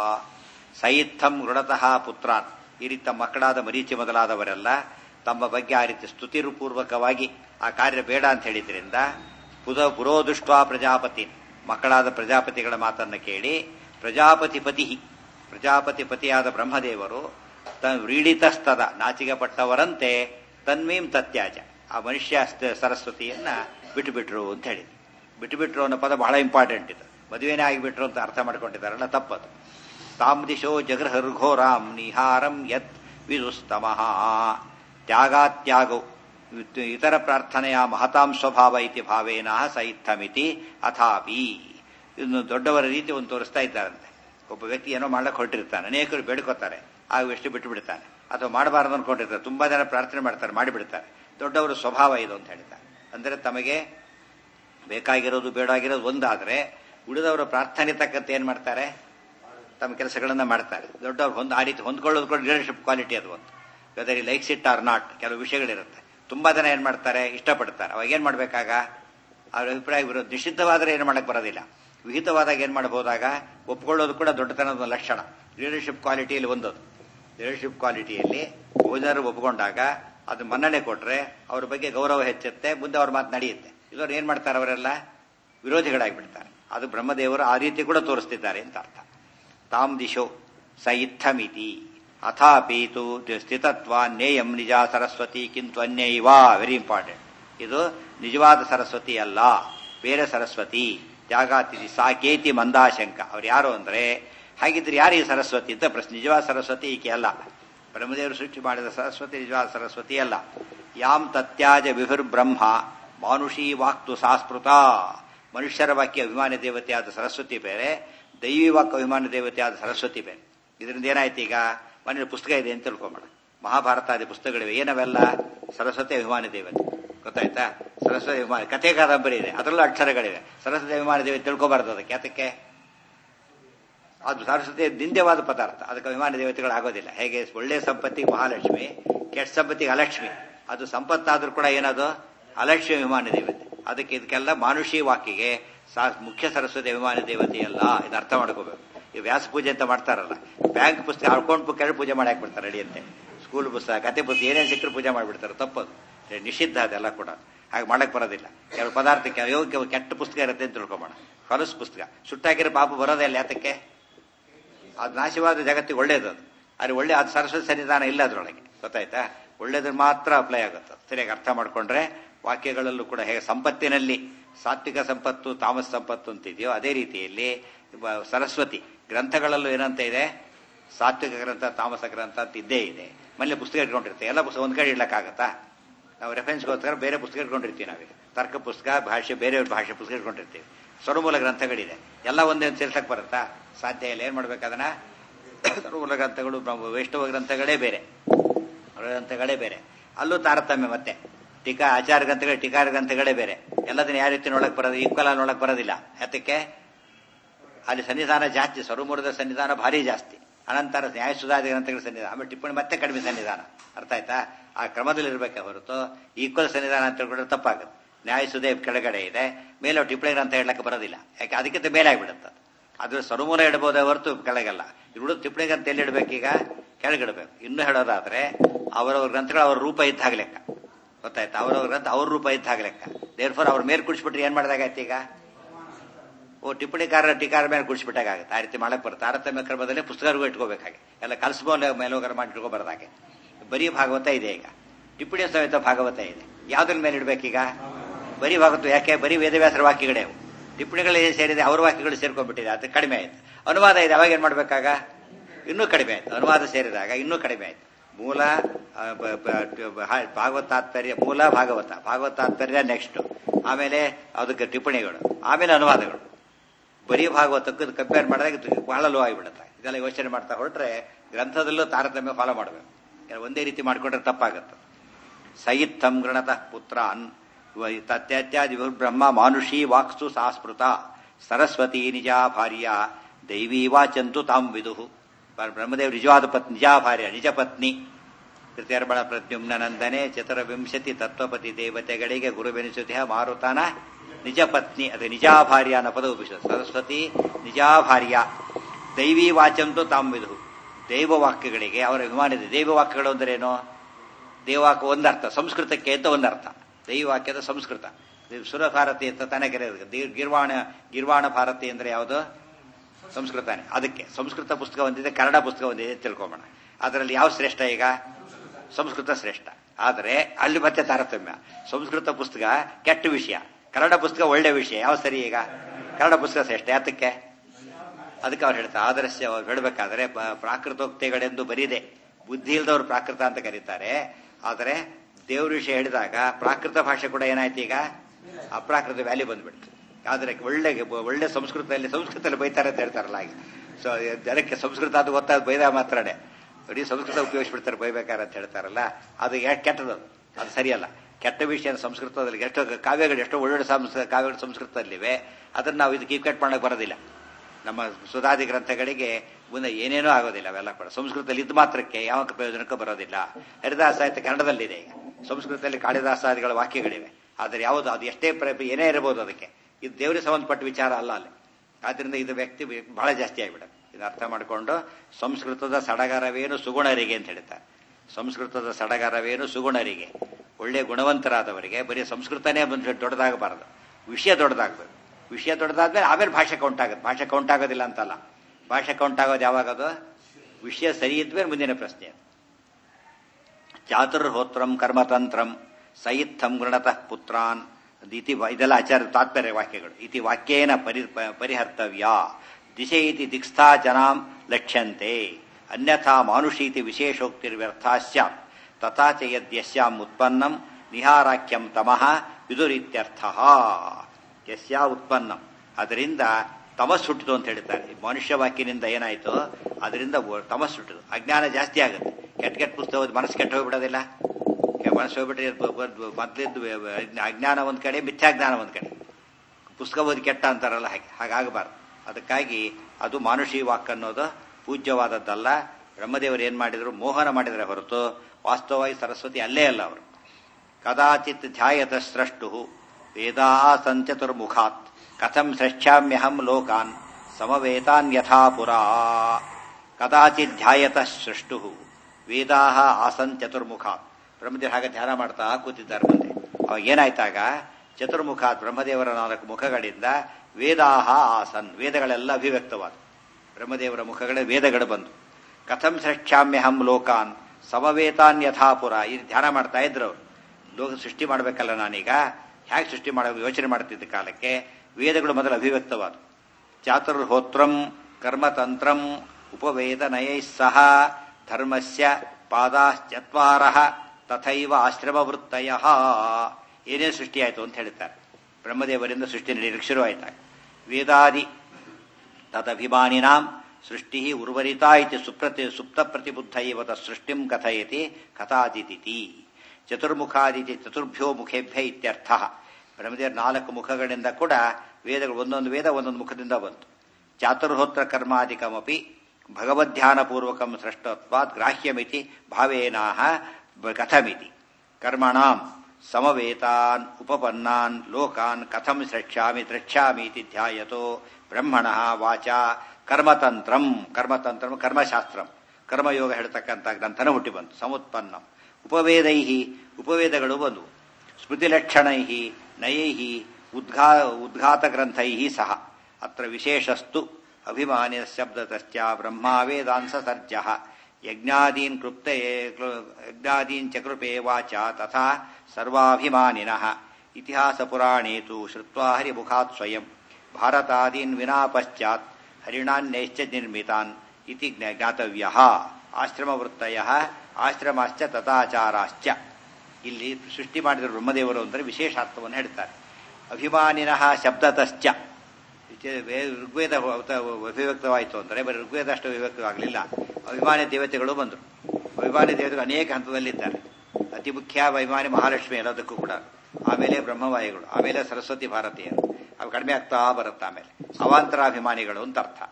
ಸಯಿತ್ಥಂ ಗೃಣತಃ ಪುತ್ರಾನ್ ಈ ರೀತಿ ಮಕ್ಕಳಾದ ಮರೀಚಿ ಮೊದಲಾದವರೆಲ್ಲ ತಮ್ಮ ಬಗ್ಗೆ ಆ ರೀತಿ ಸ್ತುತಿಪೂರ್ವಕವಾಗಿ ಆ ಕಾರ್ಯ ಬೇಡ ಅಂತ ಹೇಳಿದ್ರಿಂದ ಪುದ ಪುರೋದುಷ್ಟ್ವಾ ಪ್ರಜಾಪತಿ ಮಕ್ಕಳಾದ ಪ್ರಜಾಪತಿಗಳ ಮಾತನ್ನು ಕೇಳಿ ಪ್ರಜಾಪತಿಪತಿ ಪ್ರಜಾಪತಿ ಪತಿಯಾದ ಬ್ರಹ್ಮದೇವರು ತ ವ್ರೀಡಿತಸ್ತದ ನಾಚಿಗೆ ಪಟ್ಟವರಂತೆ ತನ್ಮೀಂ ತತ್ಯಾಜ ಆ ಮನುಷ್ಯ ಸರಸ್ವತಿಯನ್ನ ಬಿಟ್ಟುಬಿಟ್ರು ಅಂತ ಹೇಳಿದ್ರು ಬಿಟ್ಟುಬಿಟ್ರು ಅನ್ನೋ ಪದ ಬಹಳ ಇಂಪಾರ್ಟೆಂಟ್ ಇದು ಮದುವೆನೇ ಆಗಿಬಿಟ್ರು ಅಂತ ಅರ್ಥ ಮಾಡ್ಕೊಂಡಿದ್ದಾರಲ್ಲ ತಪ್ಪದು ತಾಮ್ ದಿಶೋ ಜಗೃಹರ್ಘೋರಾಮ್ ನಿಹಾರಂ ಯತ್ ವಿದುಸ್ತಮಃ ತ್ಯಾಗಾತ್ಯಾಗೌ ಇತರ ಪ್ರಾರ್ಥನೆಯ ಮಹತಾಂ ಸ್ವಭಾವ ಇತಿ ಭಾವೇನ ಸೈತ್ತಮಿತಿ ಅಥಾಪಿ ಇನ್ನು ದೊಡ್ಡವರ ರೀತಿ ಒಂದು ತೋರಿಸ್ತಾ ಇದ್ದಾರಂತೆ ಒಬ್ಬ ವ್ಯಕ್ತಿ ಏನೋ ಮಾಡಕ್ಕೆ ಹೊರಟಿರ್ತಾನೆ ಅನೇಕರು ಬೇಡ್ಕೋತಾರೆ ಆಗ ಎಷ್ಟು ಬಿಟ್ಟು ಬಿಡ್ತಾನೆ ಅಥವಾ ಮಾಡಬಾರದು ಅನ್ಕೊಂಡಿರ್ತಾರೆ ತುಂಬಾ ಜನ ಪ್ರಾರ್ಥನೆ ಮಾಡ್ತಾರೆ ಮಾಡಿಬಿಡ್ತಾರೆ ದೊಡ್ಡವರ ಸ್ವಭಾವ ಇದು ಅಂತ ಹೇಳ್ತಾರೆ ಅಂದ್ರೆ ತಮಗೆ ಬೇಕಾಗಿರೋದು ಬೇಡಾಗಿರೋದು ಒಂದಾದ್ರೆ ಉಳಿದವರ ಪ್ರಾರ್ಥನೆ ತಕ್ಕಂತೆ ಏನ್ ಮಾಡ್ತಾರೆ ತಮ್ಮ ಕೆಲಸಗಳನ್ನ ಮಾಡ್ತಾರೆ ದೊಡ್ಡವ್ರು ಹೊಂದ್ ಆ ರೀತಿ ಹೊಂದ್ಕೊಳ್ಳೋದು ಕೂಡ ಲೀಡರ್ಶಿಪ್ ಕ್ವಾಲಿಟಿ ಅದು ಒಂದು ವೆದರ್ ಈ ಲೈಕ್ಸ್ ಇಟ್ ಆರ್ ನಾಟ್ ಕೆಲವು ವಿಷಯಗಳಿರುತ್ತೆ ತುಂಬಾ ಜನ ಏನ್ ಮಾಡ್ತಾರೆ ಇಷ್ಟಪಡ್ತಾರೆ ಅವಾಗ ಏನ್ ಮಾಡ್ಬೇಕಾಗ ಅವ್ರ ಅಭಿಪ್ರಾಯ ವಿರೋಧ ನಿಷಿದ್ಧವಾದ್ರೆ ಏನ್ ಮಾಡಕ್ ಬರೋದಿಲ್ಲ ವಿಹಿತವಾದಾಗ ಏನ್ ಮಾಡಬಹುದಾಗ ಒಪ್ಕೊಳ್ಳೋದು ಕೂಡ ದೊಡ್ಡತನದ ಲಕ್ಷಣ ಲೀಡರ್ಶಿಪ್ ಕ್ವಾಲಿಟಿಯಲ್ಲಿ ಒಂದದು ಲೀಡರ್ಶಿಪ್ ಕ್ವಾಲಿಟಿಯಲ್ಲಿ ಓನರ್ ಒಪ್ಕೊಂಡಾಗ ಅದು ಮನ್ನಣೆ ಕೊಟ್ರೆ ಅವ್ರ ಬಗ್ಗೆ ಗೌರವ ಹೆಚ್ಚುತ್ತೆ ಮುಂದೆ ಅವ್ರ ಮಾತು ನಡೆಯುತ್ತೆ ಇಲ್ಲವ್ರು ಏನ್ ಮಾಡ್ತಾರೆ ಅವರೆಲ್ಲ ವಿರೋಧಿಗಳಾಗಿಬಿಡ್ತಾರೆ ಅದು ಬ್ರಹ್ಮದೇವರು ಆ ರೀತಿ ಕೂಡ ತೋರಿಸ್ತಿದ್ದಾರೆ ಅಂತ ಅರ್ಥ ತಾಮ್ ದಿಶೋ ಸ ಇತ್ತಮಿತಿ ಅಥಾಪೀತು ಸ್ಥಿತತ್ವ ನೇಯಂ ನಿಜ ಸರಸ್ವತಿ ಕಿಂತು ಅನ್ಯೈವ ವೆರಿ ಇಂಪಾರ್ಟೆಂಟ್ ಇದು ನಿಜವಾದ ಸರಸ್ವತಿ ಅಲ್ಲ ಬೇರೆ ಸರಸ್ವತಿ ತ್ಯಾಗಾತಿಥಿ ಸಾಕೇತಿ ಮಂದಾಶಂಕ ಅವ್ರು ಯಾರು ಅಂದ್ರೆ ಹಾಗಿದ್ರೆ ಯಾರು ಈ ಸರಸ್ವತಿ ಅಂತ ಪ್ರಶ್ನೆ ನಿಜವಾದ ಸರಸ್ವತಿ ಈಕೆ ಅಲ್ಲ ಬ್ರಹ್ಮದೇವರು ಸೃಷ್ಟಿ ಮಾಡಿದ ಸರಸ್ವತಿ ನಿಜವಾದ ಸರಸ್ವತಿ ಅಲ್ಲ ಯಾಂ ತತ್ಯಾಜ ವಿಹುರ್ಬ್ರಹ್ಮ ಮಾನುಷಿ ವಾಕ್ತು ಸಾಸ್ಪೃತ ಮನುಷ್ಯರ ವಾಕ್ಯ ಅಭಿಮಾನಿ ದೇವತೆಯಾದ ಸರಸ್ವತಿ ಬೇರೆ ದೈವಿ ವಾಕ್ಯ ಅಭಿಮಾನಿ ದೇವತೆಯಾದ ಸರಸ್ವತಿ ಬೇರೆ ಇದರಿಂದ ಏನಾಯ್ತು ಈಗ ಮನೇಲಿ ಪುಸ್ತಕ ಇದೆ ಅಂತ ತಿಳ್ಕೊಂಬೇಡ ಮಹಾಭಾರತಾದಿ ಪುಸ್ತಕಗಳಿವೆ ಏನವೆಲ್ಲ ಸರಸ್ವತಿ ಅಭಿಮಾನಿ ದೇವತೆ ಗೊತ್ತಾಯ್ತಾ ಸರಸ್ವತಿ ಅಭಿಮಾನಿ ಕಥೆ ಕಾದಂಬರಿ ಇದೆ ಅದರಲ್ಲೂ ಅಕ್ಷರಗಳಿವೆ ಸರಸ್ವತಿ ಅಭಿಮಾನಿ ದೇವತೆ ತಿಳ್ಕೊಬಾರ್ದು ಅದಕ್ಕೆ ಅದಕ್ಕೆ ಅದು ಸರಸ್ವತಿ ನಿಂದ್ಯವಾದ ಪದಾರ್ಥ ಅದಕ್ಕೆ ಅಭಿಮಾನಿ ದೇವತೆಗಳು ಆಗೋದಿಲ್ಲ ಹೇಗೆ ಒಳ್ಳೆ ಸಂಪತ್ತಿಗೆ ಮಹಾಲಕ್ಷ್ಮಿ ಕೆಟ್ಟ ಸಂಪತ್ತಿಗೆ ಅಲಕ್ಷ್ಮಿ ಅದು ಸಂಪತ್ತಾದ್ರೂ ಕೂಡ ಏನದು ಅಲಕ್ಷ್ಮಿ ಅಭಿಮಾನಿ ದೇವತೆ ಅದಕ್ಕೆ ಇದಕ್ಕೆಲ್ಲ ಮಾನುಷಿ ವಾಕಿಗೆ ಮುಖ್ಯ ಸರಸ್ವತಿ ಅಭಿಮಾನಿ ದೇವತೆಯಲ್ಲ ಇದು ಅರ್ಥ ಮಾಡ್ಕೋಬೇಕು ಈ ವ್ಯಾಸ ಪೂಜೆ ಅಂತ ಮಾಡ್ತಾರಲ್ಲ ಬ್ಯಾಂಕ್ ಪುಸ್ತಕ ಅಕೌಂಟ್ ಬುಕ್ ಎರಡು ಪೂಜೆ ಮಾಡಿ ಹಾಕ್ಬಿಡ್ತಾರೆ ಅಡಿಯಂತೆ ಸ್ಕೂಲ್ ಪುಸ್ತಕ ಕತೆ ಪುಸ್ತಕ ಏನೇನು ಸಿಕ್ಕರು ಪೂಜೆ ಮಾಡಿಬಿಡ್ತಾರೆ ತಪ್ಪದು ನಿಷಿದ್ಧ ಅದೆಲ್ಲ ಕೂಡ ಹಾಗೆ ಮಾಡಕ್ ಬರೋದಿಲ್ಲ ಕೆಲವು ಪದಾರ್ಥಕ್ಕೆ ಯೋಗ್ಯ ಕೆಟ್ಟ ಪುಸ್ತಕ ಇರುತ್ತೆ ಅಂತ ತಿಳ್ಕೊಬೋಣ ಹೊಲಸು ಪುಸ್ತಕ ಸುಟ್ಟಾಕಿರೋ ಪಾಪ ಬರೋದೇ ಇಲ್ಲ ಯಾತಕ್ಕೆ ಅದು ನಾಶವಾದ ಜಗತ್ತಿಗೆ ಒಳ್ಳೇದು ಅದು ಅದು ಒಳ್ಳೆ ಅದು ಸರಸ್ವತಿ ಸನ್ನಿಧಾನ ಇಲ್ಲ ಅದರೊಳಗೆ ಗೊತ್ತಾಯ್ತಾ ಒಳ್ಳೇದ್ರ ಮಾತ್ರ ಅಪ್ಲೈ ಆಗುತ್ತೆ ಸರಿಯಾಗಿ ಅರ್ಥ ಮಾಡ್ಕೊಂಡ್ರೆ ವಾಕ್ಯಗಳಲ್ಲೂ ಕೂಡ ಹೇಗೆ ಸಂಪತ್ತಿನಲ್ಲಿ ಸಾತ್ವಿಕ ಸಂಪತ್ತು ತಾಮಸ ಸಂಪತ್ತು ಅಂತಿದೆಯೋ ಅದೇ ರೀತಿಯಲ್ಲಿ ಸರಸ್ವತಿ ಗ್ರಂಥಗಳಲ್ಲೂ ಏನಂತ ಇದೆ ಸಾತ್ವಿಕ ಗ್ರಂಥ ತಾಮಸ ಗ್ರಂಥ ಅಂತ ಇದ್ದೇ ಇದೆ ಮನೇಲಿ ಪುಸ್ತಕ ಇಟ್ಕೊಂಡಿರ್ತೀವಿ ಎಲ್ಲ ಪುಸ್ತಕ ಒಂದ್ ಕಡೆ ಇಡ್ಲಕ್ಕಾಗತ್ತಾ ನಾವು ರೆಫರೆನ್ಸ್ಗೋಸ್ಕರ ಬೇರೆ ಪುಸ್ತಕ ಇಟ್ಕೊಂಡಿರ್ತೀವಿ ನಾವೀಗ ತರ್ಕ ಪುಸ್ತಕ ಭಾಷೆ ಬೇರೆ ಭಾಷೆ ಪುಸ್ತಕ ಇಟ್ಕೊಂಡಿರ್ತೀವಿ ಸರ್ವಮೂಲ ಗ್ರಂಥಗಳಿದೆ ಎಲ್ಲ ಒಂದೇ ಸೇರ್ಸಕ್ ಬರುತ್ತಾ ಸಾಧ್ಯ ಇಲ್ಲ ಏನ್ ಮಾಡ್ಬೇಕದನ್ನ ಸರ್ವಮೂಲ ಗ್ರಂಥಗಳು ವೈಷ್ಣವ ಗ್ರಂಥಗಳೇ ಬೇರೆ ಗ್ರಂಥಗಳೇ ಬೇರೆ ಅಲ್ಲೂ ತಾರತಮ್ಯ ಮತ್ತೆ ಟೀಕಾ ಆಚಾರ ಗ್ರಂಥಗಳು ಟೀಕಾರ ಗ್ರಂಥಗಳೇ ಬೇರೆ ಎಲ್ಲದನ್ನ ಯಾವ ರೀತಿ ನೋಡಕ್ ಬರೋದು ಈಕ್ವಲ್ ಆಗಿ ನೋಡಕ್ ಬರೋದಿಲ್ಲ ಯಾತಕ್ಕೆ ಅಲ್ಲಿ ಸನ್ನಿಧಾನ ಜಾಸ್ತಿ ಸರ್ವಮೂಲದ ಸನ್ನಿಧಾನ ಭಾರಿ ಜಾಸ್ತಿ ಅನಂತರ ನ್ಯಾಯ ಸುಧಾರಿ ಗ್ರಂಥಗಳ ಸನ್ನಿಧಾನ ಆಮೇಲೆ ಟಿಪ್ಪಣಿ ಮತ್ತೆ ಕಡಿಮೆ ಸನ್ನಿಧಾನ ಅರ್ಥ ಆಯ್ತಾ ಆ ಕ್ರಮದಲ್ಲಿ ಇರಬೇಕೆ ಹೊರತು ಈಕ್ವಲ್ ಸನ್ನಿಧಾನ ಅಂತ ಹೇಳ್ಕೊಂಡ್ರೆ ತಪ್ಪಾಗುತ್ತೆ ನ್ಯಾಯ ಸುದೇ ಕೆಳಗಡೆ ಇದೆ ಮೇಲೆ ಟಿಪ್ಪಣಿ ಗ್ರಂಥ ಹೇಳಕ್ಕೆ ಬರೋದಿಲ್ಲ ಯಾಕೆ ಅದಕ್ಕಿಂತ ಮೇಲೆ ಆಗ್ಬಿಡುತ್ತೆ ಅದ್ರ ಸರುಮೂಲ ಇಡಬಹುದೇ ಹೊರತು ಕೆಳಗಲ್ಲ ಇರುಳು ಟಿಪ್ಪಣಿಗೆ ಅಂತ ಎಲ್ಲಿ ಇಡಬೇಕೀಗ ಕೆಳಗಿಡಬೇಕು ಇನ್ನೂ ಹೇಳೋದಾದ್ರೆ ಅವರವ್ರ ಗ್ರಂಥಗಳು ಅವ್ರ ರೂಪ ಇದ್ದಾಗ ಲೆಕ್ಕ ಗೊತ್ತಾಯ್ತು ಅವರವ್ರ ಗ್ರಂಥ ಅವ್ರ ರೂಪ ಇದ್ದಾಗ ಲೆಕ್ಕ ದೇರ್ ಫಾರ್ ಅವ್ರ ಮೇಲೆ ಕುಡಿಸ್ಬಿಟ್ರೆ ಏನ್ ಮಾಡಿದಾಗಾಯ್ತು ಈಗ ಓ ಟಿಪ್ಪಣಿಕಾರ ಟೀಕಾರ ಮೇಲೆ ಕುಡಿಸ್ಬಿಟ್ಟಾಗುತ್ತೆ ಆ ರೀತಿ ಮಾಡಕ್ ಬರುತ್ತೆ ತಾರತಮ್ಯ ಕ್ರಮದಲ್ಲಿ ಪುಸ್ತಕಗಳು ಇಟ್ಕೋಬೇಕಾಗೆ ಎಲ್ಲ ಕಲ್ಸ್ಬೋಲೆ ಮೇಲೋಗರ ಮಾಡಿ ಇಟ್ಕೋಬಾರ್ದಾಗೆ ಬರೀ ಭಾಗವತ ಇದೆ ಈಗ ಟಿಪ್ಪಣಿ ಸಮೇತ ಭಾಗವತ ಇದೆ ಯಾವ್ದ್ರ ಮೇಲೆ ಇಡ್ಬೇಕೀಗ ಬರೀ ಭಾಗವತ ಯಾಕೆ ಬರೀ ವೇದವ್ಯಾಸರ ವಾಕ್ಯಗಳೇ ಅವು ಟಿಪ್ಪಣಿಗಳು ಏನ್ ಸೇರಿದೆ ಅವ್ರ ವಾಕ್ಯಗಳು ಸೇರ್ಕೊಂಡ್ಬಿಟ್ಟಿದೆ ಅದು ಕಡಿಮೆ ಆಯ್ತು ಅನುವಾದ ಇದೆ ಅವಾಗ ಏನ್ ಮಾಡ್ಬೇಕಾಗ ಇನ್ನೂ ಕಡಿಮೆ ಆಯ್ತು ಅನುವಾದ ಸೇರಿದಾಗ ಇನ್ನೂ ಕಡಿಮೆ ಆಯ್ತು ಮೂಲ ಆ, ಬ- ಬ- ಬ- ಭಾಗವತ ತಾತ್ಪರ್ಯ ಮೂಲ ಭಾಗವತ ಭಾಗವತ ತಾತ್ಪರ್ಯ ನೆಕ್ಸ್ಟ್ ಆಮೇಲೆ ಅದಕ್ಕೆ ಟಿಪ್ಪಣಿಗಳು ಆಮೇಲೆ ಅನುವಾದಗಳು ಬರೀ ಭಾಗವತಕ್ಕೂ ಕಂಪೇರ್ ಮಾಡಿದಾಗ ಇದು ಬಹಳ ಲೋ ಆಗಿಬಿಡುತ್ತೆ ಇದೆಲ್ಲ ಯೋಚನೆ ಮಾಡ್ತಾ ಹೊರಟ್ರೆ ಗ್ರಂಥದಲ್ಲೂ ತಾರತಮ್ಯ ಫಾಲೋ ಮಾಡಬೇಕು ಒಂದೇ ರೀತಿ ಮಾಡ್ಕೊಂಡ್ರೆ ತಪ್ಪಾಗುತ್ತೆ ಸಯಿತ್ತಂ ಗೃಣತಃ ಪುತ್ರಾನ್ ತತ್ಯಾದಿ ಬ್ರಹ್ಮ ಮಾನುಷಿ ವಾಕ್ಸ್ತು ಸಾಸ್ಮೃತ ಸರಸ್ವತಿ ನಿಜಾ ಭಾರ್ಯ ದೈವೀ ವಾಚಂತು ತಾಂ ವಿದುಹು ಬ್ರಹ್ಮದೇವ್ ನಿಜವಾದ ಪತ್ನಿ ನಿಜಾ ಭಾರ್ಯ ನಿಜ ಪತ್ನಿ ಕೃತ್ಯರ್ಬಳ ಪ್ರದ್ಯುಮ್ನ ನಂದನೆ ಚತುರವಿಂಶತಿ ತತ್ವಪತಿ ದೇವತೆಗಳಿಗೆ ಗುರುವೆನಿಸುತ್ತಿಹ ಮಾರುತನ ನಿಜ ಪತ್ನಿ ಅದು ನಿಜಾ ಭಾರ್ಯ ಅನ್ನೋ ಪದ ಉಪಯೋಗಿಸ ಸರಸ್ವತಿ ನಿಜಾ ಭಾರ್ಯ ದೈವೀ ವಾಚಂತು ತಾಂ ವಿದುಹು ದೈವ ವಾಕ್ಯಗಳಿಗೆ ಅವರ ಅಭಿಮಾನಿದೆ ದೈವ ವಾಕ್ಯಗಳು ಅಂದ್ರೇನು ದೇವಾಕ್ಯ ಒಂದರ್ಥ ಸಂಸ್ಕೃತಕ್ಕೆ ಅಂತ ಒಂದರ್ಥ ದೈವವಾಕ್ಯದ ಸಂಸ್ಕೃತ ಇದು ಸುರ ಭಾರತಿ ಅಂತ ತಾನೇ ಕರೆಯೋದು ದಿ- ಗಿರ್ವಾಣ ಗಿರ್ವಾಣ ಭಾರತಿ ಅಂದ್ರೆ ಯಾವುದು ಸಂಸ್ಕೃತನೇ ಅದಕ್ಕೆ ಸಂಸ್ಕೃತ ಪುಸ್ತಕ ಒಂದಿದೆ ಕನ್ನಡ ಪುಸ್ತಕ ಒಂದಿದೆ ಅಂತ ತಿಳ್ಕೊಂಬೋಣ ಅದರಲ್ಲಿ ಯಾವ ಶ್ರೇಷ್ಠ ಈಗ ಸಂಸ್ಕೃತ ಶ್ರೇಷ್ಠ ಆದರೆ ಅಲ್ಲಿ ಮತ್ತೆ ತಾರತಮ್ಯ ಸಂಸ್ಕೃತ ಪುಸ್ತಕ ಕೆಟ್ಟ ವಿಷಯ ಕನ್ನಡ ಪುಸ್ತಕ ಒಳ್ಳೆ ವಿಷಯ ಯಾವ ಸರಿ ಈಗ ಕನ್ನಡ ಪುಸ್ತಕ ಶ್ರೇಷ್ಠ ಯಾತಕ್ಕೆ ಅದಕ್ಕೆ ಅವ್ರು ಹೇಳ್ತಾರೆ ಆದರ್ಶ ಅವ್ರು ಹೇಳಬೇಕಾದ್ರೆ ಪ್ರಾಕೃತೋಕ್ತಿಗಳೆಂದು ಬರೀದೆ ಬುದ್ಧಿ ಇಲ್ದವ್ರು ಪ್ರಾಕೃತ ಅಂತ ಕರೀತಾರೆ ಆದರೆ ದೇವ್ರ ವಿಷಯ ಹೇಳಿದಾಗ ಪ್ರಾಕೃತ ಭಾಷೆ ಕೂಡ ಏನಾಯ್ತು ಈಗ ಅಪ್ರಾಕೃತ ವ್ಯಾಲಿ ಬಂದ್ಬಿಡ್ತು ಆದ್ರೆ ಒಳ್ಳೆ ಒಳ್ಳೆ ಸಂಸ್ಕೃತದಲ್ಲಿ ಸಂಸ್ಕೃತದಲ್ಲಿ ಬೈತಾರೆ ಅಂತ ಹೇಳ್ತಾರಲ್ಲ ಹಾಗೆ ಸೊ ಜನಕ್ಕೆ ಸಂಸ್ಕೃತ ಅದು ಗೊತ್ತಾದ ಬೈದ ಮಾತ್ರನೇ ಇಡೀ ಸಂಸ್ಕೃತ ಉಪಯೋಗಿಸ್ಬಿಡ್ತಾರೆ ಬೈಬೇಕಾರೆ ಅಂತ ಹೇಳ್ತಾರಲ್ಲ ಅದು ಯಾ- ಕೆಟ್ಟದು ಅದು ಸರಿಯಲ್ಲ ಕೆಟ್ಟ ವಿಷಯ ಸಂಸ್ಕೃತದಲ್ಲಿ ಎಷ್ಟೋ ಕಾವ್ಯಗಳು ಎಷ್ಟೋ ಒಳ್ಳೊಳ್ಳೆ ಸಂಸ್ಕೃತ ಕಾವ್ಯಗಳು ಸಂಸ್ಕೃತದಲ್ಲಿವೆ ಅದನ್ನ ನಾವು ಇದು ಕೀಪ್ ಕಟ್ ಮಾಡಕ್ ಬರೋದಿಲ್ಲ ನಮ್ಮ ಸುಧಾದಿ ಗ್ರಂಥಗಳಿಗೆ ಮುಂದೆ ಏನೇನೂ ಆಗೋದಿಲ್ಲ ಅವೆಲ್ಲ ಕೂಡ ಸಂಸ್ಕೃತದಲ್ಲಿ ಇದ್ದು ಮಾತ್ರಕ್ಕೆ ಯಾವ ಪ್ರಯೋಜನಕ್ಕೂ ಬರೋದಿಲ್ಲ ಹರಿದಾಸ ಸಾಹಿತ್ಯ ಕನ್ನಡದಲ್ಲಿದೆ ಈಗ ಸಂಸ್ಕೃತದಲ್ಲಿ ಕಾಳಿದಾಸಾದಿಗಳ ವಾಕ್ಯಗಳಿವೆ ಆದರೆ ಯಾವುದು ಅದು ಎಷ್ಟೇ ಪ್ರ- ಏನೇ ಇರಬಹುದು ಅದಕ್ಕೆ ಇದು ದೇವರಿಗೆ ಸಂಬಂಧಪಟ್ಟ ವಿಚಾರ ಅಲ್ಲ ಅಲ್ಲಿ ಆದ್ರಿಂದ ಇದು ವ್ಯಕ್ತಿ ಬಹಳ ಜಾಸ್ತಿ ಆಗಿಬಿಡುತ್ತೆ ಇದು ಅರ್ಥ ಮಾಡಿಕೊಂಡು ಸಂಸ್ಕೃತದ ಸಡಗರವೇನು ಸುಗುಣರಿಗೆ ಅಂತ ಹೇಳ್ತಾರೆ ಸಂಸ್ಕೃತದ ಸಡಗರವೇನು ಸುಗುಣರಿಗೆ ಒಳ್ಳೆ ಗುಣವಂತರಾದವರಿಗೆ ಬರೀ ಸಂಸ್ಕೃತನೇ ಬಂದು ದೊಡ್ಡದಾಗಬಾರದು ವಿಷಯ ದೊಡ್ಡದಾಗಬೇಕು ವಿಷಯ ದೊಡ್ಡದಾದ್ಮೇಲೆ ಆಮೇಲೆ ಭಾಷೆ ಕೌಂಟ್ ಆಗುತ್ತೆ ಭಾಷೆ ಕೌಂಟ್ ಆಗೋದಿಲ್ಲ ಅಂತಲ್ಲ ಭಾಷೆ ಕೌಂಟ್ ಆಗೋದು ಯಾವಾಗದು ವಿಷಯ ಸರಿ ಇದ್ಮೇಲೆ ಮುಂದಿನ ಪ್ರಶ್ನೆ ಅದು ಚಾತುರ್ಹೋತ್ರಂ ಕರ್ಮತಂತ್ರಂ ಸಯಿತ್ಥಂ ಗೃಣತಃ ಪುತ್ರಾನ್ ಇತಿ ಇದೆಲ್ಲ ಆಚಾರ್ಯ ತಾತ್ಪರ್ಯ ವಾಕ್ಯಗಳು ಇತಿ ವಾಕ್ಯೇನ ಪರಿ ಪ- ಪರಿಹರ್ತವ್ಯ ದಿಶೆ ಇತಿ ದಿಕ್ಸ್ಥಾ ಜನಾಂ ಲಕ್ಷ್ಯಂತೆ ಅನ್ಯಥಾ ಮಾನುಷೀತಿ ವಿಶೇಷೋಕ್ತಿರ್ವ್ಯರ್ಥ ಸ್ಯಾತ್ ತಥಾ ಚ ಯದ್ಯಸ್ಯಾಂ ಉತ್ಪನ್ನಂ ನಿಹಾರಾಖ್ಯಂ ತಮಃ ವಿದುರಿತ್ಯರ್ಥ ಯಸ್ಯಾ ಉತ್ಪನ್ನಂ ಅದರಿಂದ ತಮಸ್ ಹುಟ್ಟಿತು ಅಂತ ಹೇಳ್ತಾರೆ ಈ ಮನುಷ್ಯ ವಾಕ್ಯನಿಂದ ಏನಾಯ್ತು ಅದರಿಂದ ಒ- ತಮಸ್ ಹುಟ್ಟಿತು ಅಜ್ಞಾನ ಜಾಸ್ತಿ ಆಗುತ್ತೆ ಕೆಟ್ಟ ಕೆಟ್ಟ ಪುಸ್ತಕ ಓದಿ ಮನಸ್ಸು ಕೆಟ್ಟ ಹೋಗ್ಬಿಡೋದಿಲ್ಲ ಕೆ- ಮನಸ್ಸು ಹೋಗ್ಬಿಟ್ರೆ ಬ- ಬ- ಮೊದ್ಲಿದ್ದು ವ- ಅಜ್ಞಾನ ಒಂದ್ ಕಡೆ ಮಿಥ್ಯಾಜ್ಞಾನ ಒಂದ್ ಕಡೆ ಪುಸ್ತಕ ಓದಿ ಕೆಟ್ಟ ಅಂತಾರಲ್ಲ ಹಾಗೆ ಹಾಗಾಗಬಾರ್ದು ಅದಕ್ಕಾಗಿ ಅದು ಮಾನುಷಿ ವಾಕ್ ಅನ್ನೋದು ಪೂಜ್ಯವಾದದ್ದಲ್ಲ ಬ್ರಹ್ಮದೇವರು ಏನ್ ಮಾಡಿದ್ರು ಮೋಹನ ಮಾಡಿದ್ರೆ ಹೊರತು ವಾಸ್ತವವಾಗಿ ಸರಸ್ವತಿ ಅಲ್ಲೇ ಅಲ್ಲ ಅವರು ಕದಾಚಿತ್ ಧ್ಯಾಯತ ಸ್ರಷ್ಟು ವೇದಾ ಸಂಚತುರ್ಮುಖಾತ್ ಕಥಂ ಸೃಷ್ಟ್ಯಾಮ್ಯಹಂ ಲೋಕಾನ್ ಸಮವೇತಾನ್ ಯಥಾ ಪುರಾ ಕದಾಚಿತ್ ಧ್ಯಾಯತ ಸೃಷ್ಟು ವೇದಾ ಆಸನ್ ಚತುರ್ಮುಖಾತ್ ಬ್ರಹ್ಮದೇವರು ಹಾಗೆ ಧ್ಯಾನ ಮಾಡ್ತಾ ಕೂತಿದ್ದಾರೆ ಮುಂದೆ ಅವಾಗ ಏನಾಯ್ತಾಗ ಚತುರ್ಮುಖಾತ್ ಬ್ರಹ್ಮದೇವರ ನಾಲ್ಕು ಮುಖಗಳಿಂದ ವೇದಾಹ ಆಸನ್ ವೇದಗಳೆಲ್ಲ ಅಭಿವ್ಯಕ್ತವಾದ ಬ್ರಹ್ಮದೇವರ ಮುಖಗಳೇ ವೇದಗಳು ಬಂದು ಕಥಂ ಸೃಷ್ಟ್ಯಾಮ್ಯಹಂ ಲೋಕಾನ್ ಸಮವೇತಾನ್ ಯಥಾಪುರ ಈ ಧ್ಯಾನ ಮಾಡ್ತಾ ಇದ್ರು ಅವ್ರು. ಲೋಕ ಸೃಷ್ಟಿ ಮಾಡಬೇಕಲ್ಲ ನಾನೀಗ ಹೇಗೆ ಸೃಷ್ಟಿ ಮಾಡ ಯೋಚನೆ ಮಾಡ್ತಿದ್ದ ಕಾಲಕ್ಕೆ ವೇದಗಳು ಮೊದಲು ಅಭಿವ್ಯಕ್ತವಾದ ಚಾತುರ್ಹೋತ್ರಂ ಕರ್ಮತಂತ್ರಂ ಉಪವೇದನಯೈ ಸಹ ಧರ್ಮಸ್ಯ ಪಾದಾಶ್ಚತ್ವಾರ ತಥೈವ ಆಶ್ರಮವೃತ್ತಯ ಏನೇನು ಸೃಷ್ಟಿಯಾಯಿತು ಅಂತ ಹೇಳ್ತಾರೆ ಬ್ರಹ್ಮದೇವರಿಂದ ಸೃಷ್ಟಿ ನಡೆಯಲಿಕ್ಕೆ ಶುರುವಾಯಿತಾಗ ವೇದಾದಿ ತದಭಿಮಾನಿನಾಂ ಸೃಷ್ಟಿ ಉರ್ವರಿತಾ ಇತಿ ಸುಪ್ರತಿ ಸುಪ್ತ ಪ್ರತಿಬುದ್ಧ ಇವ ಸೃಷ್ಟಿಂ ಕಥಯತಿ ಕಥಾದಿತಿ ಚತುರ್ಮುಖಾದಿತಿ ಚತುರ್ಭ್ಯೋ ಮುಖೇಭ್ಯ ಇತ್ಯರ್ಥ ಬ್ರಹ್ಮದೇವರ ನಾಲ್ಕು ಮುಖಗಳಿಂದ ಕೂಡ ವೇದಗಳು ಒಂದೊಂದು ವೇದ ಒಂದೊಂದು ಮುಖದಿಂದ ಬಂತು ಚಾತುರ್ಹೋತ್ರ ಕರ್ಮಾದಿಕಮಪಿ ಭಗವದ್ಧ್ಯಾನಪೂರ್ವಕಂ ಸೃಷ್ಟತ್ವಾತ್ ಗ್ರಾಹ್ಯಮಿತಿ ಭಾವೇನಾಹ ಬ- ಕಥಮಿತಿ ಕರ್ಮಣಾಂ ಸಮವೇತಾನ್ ಉಪಪನ್ನಾನ್ ಲೋಕಾನ್ ಕಥಂ ಸ್ರಕ್ಷ್ಯಾಮಿ ದ್ರಕ್ಷ್ಯಾಮಿ ಇತಿ ಧ್ಯಾಯತೋ ಬ್ರಹ್ಮಣ ವಾಚ ಕರ್ಮತಂತ್ರಂ ಕರ್ಮತಂತ್ರಂ ಕರ್ಮಶಾಸ್ತ್ರಂ ಕರ್ಮಯೋಗ ಹೇಳ್ತಕ್ಕಂಥ ಗ್ರಂಥನ ಹುಟ್ಟಿ ಬಂತು ಸಮುತ್ಪನ್ನಂ ಉಪವೇದೈ ಉಪವೇದಗಳು ಬಂದವು ಸ್ಮೃತಿಲಕ್ಷಣೈ ನಯೈ ಉದ್ಘಾ ಉದ್ಘಾತ ಗ್ರಂಥೈ ಸಹ ಅತ್ರ ವಿಶೇಷಸ್ತು ಅಭಿಮಾನಿ ಶಬ್ದತಶ್ಚ ಬ್ರಹ್ಮ ವೇದಾಂಸ ಸರ್ಜ ಯಜ್ಞಾದೀನ್ ಕೃಪ್ತೆ ಯಜ್ಞಾದೀನ್ ಚ ಕೃಪೆ ವಾಚ ತಥಾ ಸರ್ವಾಭಿಮಾನಿನಃ ಇತಿಹಾಸ ಪುರಾಣೇ ತು ಶ್ರುತ್ವಾ ಹರಿಮುಖಾತ್ ಸ್ವಯಂ ಭಾರತಾದೀನ್ ವಿನಾ ಪಶ್ಚಾತ್ ಹರಿಣಾನ್ಯೈಶ್ಚ ನಿರ್ಮಿತಾನ್ ಇತಿ ಜ್ಞ- ಜ್ಞಾತವ್ಯಃ ಆಶ್ರಮವೃತ್ತಯ ಆಶ್ರಮಾಶ್ಚ ತಥಾಚಾರಾಶ್ಚ ಇಲ್ಲಿ ಸೃಷ್ಟಿ ಮಾಡಿದ ಬ್ರಹ್ಮದೇವರು ಅಂದರೆ ವಿಶೇಷ ಅರ್ಥವನ್ನು ಹೇಳ್ತಾರೆ ಅಭಿಮಾನಿನಃ ಶಬ್ದತಶ್ಚ ಇಚೆ- ವೇ- ಋಗ್ವೇದ ಅವತ- ಅಭಿವ್ಯಕ್ತವಾಯಿತು ಅಂದರೆ ಬರೀ ಋಗ್ವೇದ ಅಷ್ಟು ಅಭಿವ್ಯಕ್ತವಾಗಲಿಲ್ಲ ಅಭಿಮಾನಿ ದೇವತೆಗಳು ಬಂದರು ಅಭಿಮಾನಿ ದೇವತೆಗಳು ಅನೇಕ ಹಂತದಲ್ಲಿದ್ದಾರೆ ಅತಿ ಮುಖ್ಯ ಅಭಿಮಾನಿ ಮಹಾಲಕ್ಷ್ಮಿ ಎಲ್ಲದಕ್ಕೂ ಕೂಡ ಆಮೇಲೆ ಬ್ರಹ್ಮವಾಯುಗಳು ಆಮೇಲೆ ಸರಸ್ವತಿ ಭಾರತೀಯರು ಅವು ಕಡಿಮೆ ಆಗ್ತಾ ಬರುತ್ತೆ ಆಮೇಲೆ ಅವಾಂತರಾಭಿಮಾನಿಗಳು ಅಂತ ಅರ್ಥ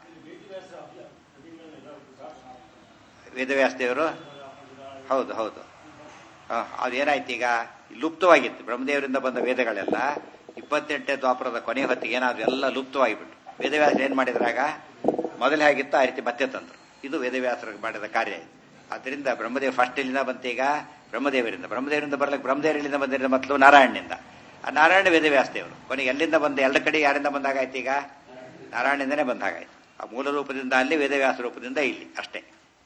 ವೇದವ್ಯಾಸ ದೇವರು ಹೌದು ಹೌದು ಹ, ಅದೇನಾಯ್ತು ಈಗ ಲುಪ್ತವಾಗಿತ್ತು ಬ್ರಹ್ಮದೇವರಿಂದ ಬಂದ ವೇದಗಳೆಲ್ಲ ಇಪ್ಪತ್ತೆಂಟನೇ ದ್ವಾಪರದ ಕೊನೆ ಹೊತ್ತಿಗೆ ಏನಾದ್ರು ಎಲ್ಲ ಲುಪ್ತವಾಗಿಬಿಟ್ಟು ವೇದವ್ಯಾಸ ಏನ್ ಮಾಡಿದ್ರಾಗ ಮೊದಲೇ ಆಗಿತ್ತು ಆ ರೀತಿ ಮತ್ತೆ ತಂದ್ರು ಇದು ವೇದವ್ಯಾಸರು ಮಾಡಿದ ಕಾರ್ಯ ಇದು ಆದ್ದರಿಂದ ಬ್ರಹ್ಮದೇವ ಫಸ್ಟ್ ಇಲ್ಲಿಂದ ಬಂತೀಗ ಬ್ರಹ್ಮದೇವರಿಂದ ಬ್ರಹ್ಮದೇವರಿಂದ ಬರ್ಲಿಕ್ಕೆ ಬ್ರಹ್ಮದೇವರಿಂದ ಬಂದಿರೋ ಮೊದಲು ನಾರಾಯಣನಿಂದ ಆ ನಾರಾಯಣ ವೇದವ್ಯಾಸ ದೇವರು ಕೊನೆಗೆ ಎಲ್ಲಿಂದ ಬಂದ ಎರಡು ಕಡೆ ಯಾರಿಂದ ಬಂದಾಗಾಯ್ತು ಈಗ ನಾರಾಯಣದಿಂದನೇ ಬಂದಾಗಾಯ್ತು ಆ ಮೂಲ ರೂಪದಿಂದ ಅಲ್ಲಿ ವೇದವ್ಯಾಸ ರೂಪದಿಂದ ಇಲ್ಲಿ ಅಷ್ಟೇ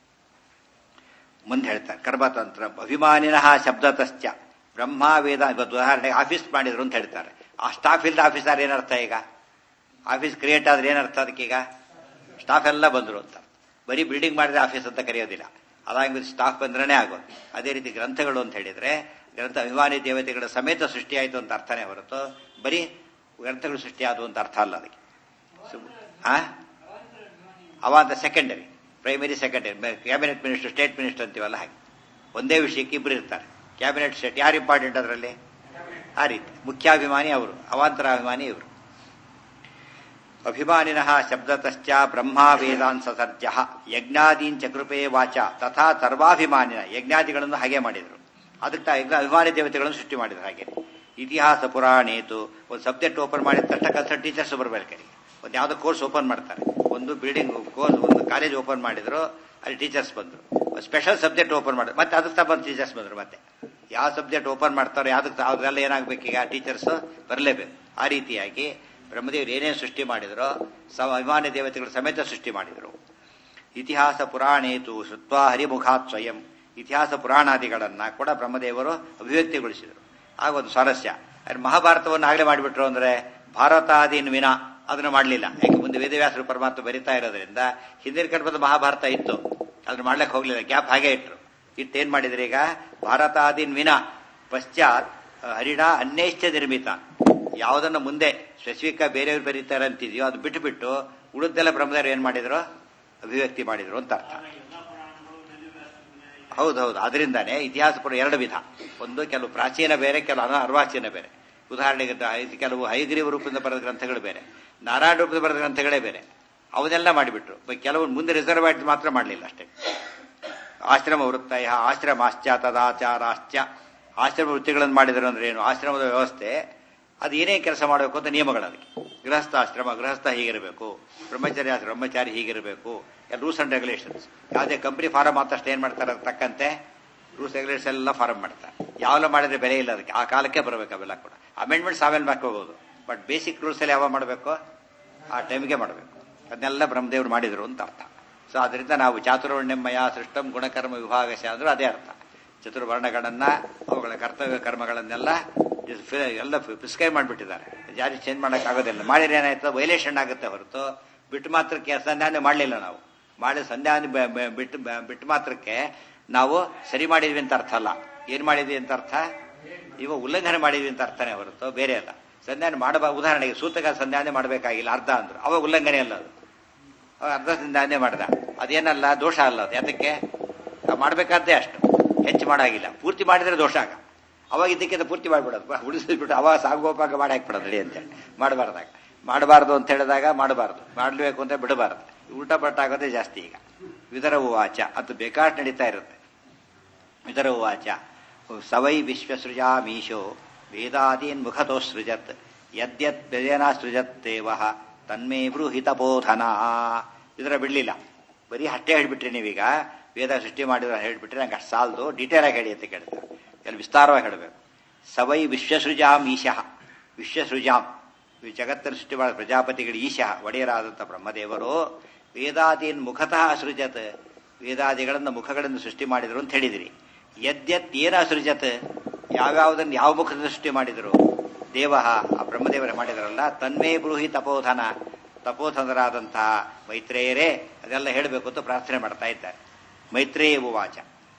ಮುಂದೆ ಹೇಳ್ತಾರೆ ಕರ್ಮತಂತ್ರ ಅಭಿಮಾನಿನಃ ಶಬ್ದತಶ್ಚ ಬ್ರಹ್ಮ ವೇದ ಇವತ್ತು ಉದಾಹರಣೆಗೆ ಆಫೀಸ್ ಮಾಡಿದ್ರು ಅಂತ ಹೇಳ್ತಾರೆ ಆ ಸ್ಟಾಫ್ ಇಲ್ದ ಆಫೀಸರ್ ಏನರ್ಥ ಈಗ ಆಫೀಸ್ ಕ್ರಿಯೇಟ್ ಆದ್ರೆ ಏನರ್ಥ ಅದಕ್ಕೀಗ ಸ್ಟಾಫ್ ಎಲ್ಲ ಬಂದ್ರು ಅಂತ ಬರೀ ಬಿಲ್ಡಿಂಗ್ ಮಾಡಿದ್ರೆ ಆಫೀಸ್ ಅಂತ ಕರೆಯೋದಿಲ್ಲ ಅದಾಗಿ ಸ್ಟಾಫ್ ಬಂದ್ರೇ ಆಗೋದು ಅದೇ ರೀತಿ ಗ್ರಂಥಗಳು ಅಂತ ಹೇಳಿದ್ರೆ ಗ್ರಂಥ ಅಭಿಮಾನಿ ದೇವತೆಗಳ ಸಮೇತ ಸೃಷ್ಟಿಯಾಯಿತು ಅಂತ ಅರ್ಥನೇ ಹೊರತು ಬರೀ ಗ್ರಂಥಗಳು ಸೃಷ್ಟಿಯಾದವು ಅಂತ ಅರ್ಥ ಅಲ್ಲ ಅದಕ್ಕೆ ಸುಮ್- ಆ ಅವಾಂತ secondary primary secondary cabinet minister state minister ಅಂತೀವಲ್ಲ ಹಾಗೆ ಒಂದೇ ವಿಷಯಕ್ಕೆ ಇಬ್ಬರು ಇರ್ತಾರೆ ಕ್ಯಾಬಿನೆಟ್ ಸ್ಟೇಟ್ ಯಾರು ಇಂಪಾರ್ಟೆಂಟ್ ಅದರಲ್ಲಿ ಆ ರೀತಿ ಮುಖ್ಯಾಭಿಮಾನಿ ಅವರು ಅವಾಂತರಾಭಿಮಾನಿ ಇವರು ಅಭಿಮಾನಿನಃ ಶಬ್ದತಶ್ಚ ಬ್ರಹ್ಮ ವೇದಾಂಸ ಸರ್ಜ ಯಜ್ಞಾದೀಂಚ ಕೃಪೆ ವಾಚ ತಥಾ ಸರ್ವಾಭಿಮಾನಿನ ಯಜ್ಞಾದಿಗಳನ್ನು ಹಾಗೆ ಮಾಡಿದರು ಅದಕ್ಕೆ ಯಜ್ಞ ಅಭಿಮಾನಿ ದೇವತೆಗಳನ್ನು ಸೃಷ್ಟಿ ಮಾಡಿದ್ರು ಹಾಗೆ ಇತಿಹಾಸ ಪುರಾಣೇತು ಒಂದು ಸಬ್ಜೆಕ್ಟ್ ಓಪನ್ ಮಾಡಿದ ತಕ್ಷಣ ಕಲ್ಸರ್ ಟೀಚರ್ಸ್ ಬರಬೇಕು ಒಂದು ಯಾವುದೋ ಕೋರ್ಸ್ ಓಪನ್ ಮಾಡ್ತಾರೆ ಒಂದು ಬಿಲ್ಡಿಂಗ್ ಕೋರ್ಸ್ ಒಂದು ಕಾಲೇಜ್ ಓಪನ್ ಮಾಡಿದ್ರು ಅಲ್ಲಿ ಟೀಚರ್ಸ್ ಬಂದರು ಸ್ಪೆಷಲ್ ಸಬ್ಜೆಕ್ಟ್ ಓಪನ್ ಮಾಡಿದ್ರು ಮತ್ತೆ ಅದಕ್ಕೆ ಬಂದು ಟೀಚರ್ಸ್ ಬಂದರು ಮತ್ತೆ ಯಾವ ಸಬ್ಜೆಕ್ಟ್ ಓಪನ್ ಮಾಡ್ತಾರೋ ಯಾವ್ದಕ್ಕೆ ಅದೆಲ್ಲ ಏನಾಗಬೇಕೀಗ ಟೀಚರ್ಸ್ ಬರಲೇಬೇಕು ಆ ರೀತಿಯಾಗಿ ಬ್ರಹ್ಮದೇವರು ಏನೇನು ಸೃಷ್ಟಿ ಮಾಡಿದರೋ ಸಮ ಅಭಿಮಾನಿ ದೇವತೆಗಳ ಸಮೇತ ಸೃಷ್ಟಿ ಮಾಡಿದರು ಇತಿಹಾಸ ಪುರಾಣೇತು ಶ್ರುತ್ವಾ ಹರಿಮುಖಾತ್ ಸ್ವಯಂ ಇತಿಹಾಸ ಪುರಾಣಾದಿಗಳನ್ನ ಕೂಡ ಬ್ರಹ್ಮದೇವರು ಅಭಿವ್ಯಕ್ತಿಗೊಳಿಸಿದರು ಆಗ ಒಂದು ಸ್ವಾರಸ್ಯ ಅಲ್ಲಿ ಮಹಾಭಾರತವನ್ನು ಆಗಲೇ ಮಾಡಿಬಿಟ್ರು ಅಂದ್ರೆ ಭಾರತಾದೀನ್ ವಿನ ಅದನ್ನು ಮಾಡಲಿಲ್ಲ ಯಾಕೆ ಮುಂದೆ ವೇದವ್ಯಾಸರು ಪರಮಾತ್ಮ ಬರಿತಾ ಇರೋದ್ರಿಂದ ಹಿಂದಿನ ಕಡೆ ಮಹಾಭಾರತ ಇತ್ತು ಅದನ್ನು ಮಾಡ್ಲಿಕ್ಕೆ ಹೋಗ್ಲಿಲ್ಲ ಗ್ಯಾಪ್ ಹಾಗೆ ಇಟ್ರು ಇಟ್ಟೇನ್ ಮಾಡಿದ್ರಿ ಈಗ ಭಾರತಾದೀನ್ ವಿನ ಪಶ್ಚಾತ್ ಹರಿಣ ಅನ್ಯೈಶ್ಚ ನಿರ್ಮಿತ ಯಾವುದನ್ನು ಮುಂದೆ ಸ್ಪೆಸಿಫಿಕ್ ಬೇರೆಯವ್ರು ಬರೀತಾರೆ ಅಂತಿದೆಯೋ ಅದು ಬಿಟ್ಟು ಬಿಟ್ಟು ಉಳಿದೆಲ್ಲ ಬ್ರಹ್ಮದೇವರು ಏನ್ ಮಾಡಿದ್ರು ಅಭಿವ್ಯಕ್ತಿ ಮಾಡಿದ್ರು ಅಂತ ಅರ್ಥ ಹೌದೌದು ಅದರಿಂದಾನೇ ಇತಿಹಾಸ ಪುರ ಎರಡು ವಿಧ ಒಂದು ಕೆಲವು ಪ್ರಾಚೀನ ಬೇರೆ ಕೆಲವು ಅನ ಅರ್ವಾಚೀನ ಬೇರೆ ಉದಾಹರಣೆಗೆ ದ- ಇದು ಕೆಲವು ಹೈಗ್ರೀವ ರೂಪದಿಂದ ಬರೆದ ಗ್ರಂಥಗಳು ಬೇರೆ ನಾರಾಯಣ ರೂಪದಿಂದ ಬರೆದ ಗ್ರಂಥಗಳೇ ಬೇರೆ ಅವನ್ನೆಲ್ಲ ಮಾಡಿಬಿಟ್ರು ಬ- ಕೆಲವು ಮುಂದೆ ರಿಸರ್ವ್ ಆಗಿ ಮಾತ್ರ ಮಾಡಲಿಲ್ಲ ಅಷ್ಟೇ ಆಶ್ರಮ ವೃತ್ತಯ ಆಶ್ರಮಾಶ್ಚ ತದಾಚಾರಾಶ್ಚ ಆಶ್ರಮ ವೃತ್ತಿಗಳನ್ನು ಮಾಡಿದ್ರು ಅಂದ್ರೆ ಏನು ಆಶ್ರಮದ ವ್ಯವಸ್ಥೆ ಅದು ಏನೇ ಕೆಲಸ ಮಾಡಬೇಕು ಅಂತ ನಿಯಮಗಳು ಅದಕ್ಕೆ ಗೃಹಸ್ಥ ಆಶ್ರಮ ಗೃಹಸ್ಥ ಹೀಗಿರಬೇಕು ಬ್ರಹ್ಮಚಾರಿ ಆಶ್ರಮ ಬ್ರಹ್ಮಚಾರಿ ಹೀಗಿರಬೇಕು ರೂಲ್ಸ್ ಅಂಡ್ ರೆಗ್ಯುಲೇಷನ್ಸ್ ಯಾವುದೇ ಕಂಪನಿ ಫಾರಂ ಆದಷ್ಟು ಏನ್ ಮಾಡ್ತಾರೆ ಅದಕ್ಕೆ ತಕ್ಕಂತೆ ರೂಲ್ಸ್ ರೆಗ್ಯುಲೇಷನ್ ಎಲ್ಲ ಫಾರಂ ಮಾಡ್ತಾರೆ ಯಾವೆಲ್ಲ ಮಾಡಿದ್ರೆ ಬೆಲೆ ಇಲ್ಲ ಅದಕ್ಕೆ ಆ ಕಾಲಕ್ಕೆ ಬರಬೇಕು ಅವೆಲ್ಲ ಕೂಡ ಅಮೆಂಡ್ಮೆಂಟ್ಸ್ ಆಮೇಲೆ ಮಾಡ್ಕೋಬಹುದು ಬಟ್ ಬೇಸಿಕ್ ರೂಲ್ಸ್ ಎಲ್ಲ ಯಾವಾಗ ಮಾಡಬೇಕು ಆ ಟೈಮ್ಗೆ ಮಾಡಬೇಕು ಅದನ್ನೆಲ್ಲ ಬ್ರಹ್ಮದೇವರು ಮಾಡಿದ್ರು ಅಂತ ಅರ್ಥ ಸೊ ಅದರಿಂದ ನಾವು ಚಾತುರ್ವರ್ಣ್ಯಮಯ ಸೃಷ್ಟಂ ಗುಣಕರ್ಮ ವಿಭಾಗಶ ಅಂದ್ರೂ ಅದೇ ಅರ್ಥ ಚತುರ್ವರ್ಣಗಳನ್ನ ಅವುಗಳ ಕರ್ತವ್ಯ ಕರ್ಮಗಳನ್ನೆಲ್ಲ ಇಸ್ ಫಿ- ಎಲ್ಲ ಪ್ರಿಸ್ಕ್ರೈಬ್ ಮಾಡಿಬಿಟ್ಟಿದ್ದಾರೆ ಜಾರಿ ಚೇಂಜ್ ಮಾಡಕ್ ಆಗೋದಿಲ್ಲ ಮಾಡಿದ್ರೆ ಏನಾಯ್ತು ವೈಲೇಷನ್ ಆಗುತ್ತೆ ಹೊರತು ಬಿಟ್ಟು ಮಾತ್ರಕ್ಕೆ ಸಂಧಾನ ಮಾಡಲಿಲ್ಲ ನಾವು ಮಾಡಿ ಸಂಧಾನ ಬ- ಬ- ಬಿಟ್ಟು ಬ- ಬಿಟ್ಟು ಮಾತ್ರಕ್ಕೆ ನಾವು ಸರಿ ಮಾಡಿದ್ವಿ ಅಂತ ಅರ್ಥ ಅಲ್ಲ ಏನ್ ಮಾಡಿದ್ವಿ ಅಂತ ಅರ್ಥ ಇವಾಗ ಉಲ್ಲಂಘನೆ ಮಾಡಿದ್ವಿ ಅಂತ ಅರ್ಥನೇ ಹೊರತು ಬೇರೆ ಅಲ್ಲ ಸಂಧಾನ ಮಾಡಬ ಉದಾಹರಣೆಗೆ ಸೂತಕ ಸಂಧಾನ ಮಾಡಬೇಕಾಗಿಲ್ಲ ಅರ್ಧ ಅಂದ್ರು ಅವಾಗ ಉಲ್ಲಂಘನೆ ಅಲ್ಲ ಅದು ಅವ ಅರ್ಧ ಸಂಧಾನೆ ಮಾಡ್ದ ಅದೇನಲ್ಲ ದೋಷ ಅಲ್ಲ ಅದು ಯಾತಕ್ಕೆ ನಾವು ಮಾಡ್ಬೇಕಾದ್ದೇ ಅಷ್ಟು ಹೆಚ್ಚು ಮಾಡಾಗಿಲ್ಲ ಪೂರ್ತಿ ಮಾಡಿದ್ರೆ ದೋಷ ಆಗ ಅವಾಗ ಇದಕ್ಕಿಂತ ಪೂರ್ತಿ ಮಾಡ್ಬಿಡೋದು ಉಳಿಸಿಬಿಟ್ಟು ಅವಾಗ ಸಾಗೋಪಾಗ ಮಾಡಿ ಹಾಕ್ಬಿಡೋದು ನಡಿ ಅಂತೇಳಿ ಮಾಡಬಾರ್ದಾಗ ಮಾಡಬಾರ್ದು ಅಂತ ಹೇಳಿದಾಗ ಮಾಡಬಾರ್ದು ಮಾಡಬೇಕು ಅಂತ ಬಿಡಬಾರ್ದು ಉಲ್ಟಾ ಪಲ್ಟ ಆಗೋದೇ ಜಾಸ್ತಿ ಈಗ ವಿದರ ವಾಚ ಅದು ಬೇಕಾಟ್ ನಡೀತಾ ಇರುತ್ತೆ ವಿದರ ವಾಚ ಸವೈ ವಿಶ್ವಸೃಜಾಮೀಶೋ ವೇದಾದೀನ್ ಮುಖತೋ ಸೃಜತ್ ಯದ್ಯತ್ ಬೇನ ಸೃಜತ್ ದೇವ ತನ್ಮೇ ಬೃಹಿತಬೋಧನ ಇದರ ಬಿಡ್ಲಿಲ್ಲ ಬರೀ ಅಷ್ಟೇ ಹೇಳ್ಬಿಟ್ರಿ ನೀವೀಗ ವೇದ ಸೃಷ್ಟಿ ಮಾಡಿದ್ರೆ ಹೇಳ್ಬಿಟ್ರಿ ನಂಗೆ ಅಷ್ಟು ಸಾಲದು ಡೀಟೇಲ್ ಆಗಿ ಹೇಳಿ ಅಂತ ಕೇಳ್ತಾರೆ ಎಲ್ಲ ವಿಸ್ತಾರವಾಗಿ ಹೇಳಬೇಕು ಸವೈ ವಿಶ್ವಸೃಜಾಂ ಈಶಃ ವಿಶ್ವಸೃಜಾಂ ಈ ಜಗತ್ತನ್ನು ಸೃಷ್ಟಿ ಮಾಡಿದ ಪ್ರಜಾಪತಿಗಳು ಈಶಃ ಒಡೆಯರಾದಂಥ ಬ್ರಹ್ಮದೇವರು ವೇದಾದೀನ್ ಮುಖತಃ ಸೃಜತ್ ವೇದಾದಿಗಳನ್ನು ಮುಖಗಳನ್ನು ಸೃಷ್ಟಿ ಮಾಡಿದರು ಅಂತ ಹೇಳಿದಿರಿ ಯದ್ಯತ್ ಏನ ಸೃಜತ್ ಯಾವ್ಯಾವುದನ್ನು ಯಾವ ಮುಖದ ಸೃಷ್ಟಿ ಮಾಡಿದರು ದೇವ ಆ ಬ್ರಹ್ಮದೇವರ ಮಾಡಿದರಲ್ಲ ತನ್ಮೇ ಬ್ರೂಹಿ ತಪೋಧನ ತಪೋಧನರಾದಂತಹ ಮೈತ್ರೇಯರೇ ಅದೆಲ್ಲ ಹೇಳಬೇಕು ಅಂತ ಪ್ರಾರ್ಥನೆ ಮಾಡ್ತಾ ಇದ್ದಾರೆ ಮೈತ್ರೇಯ ಉವಾಚ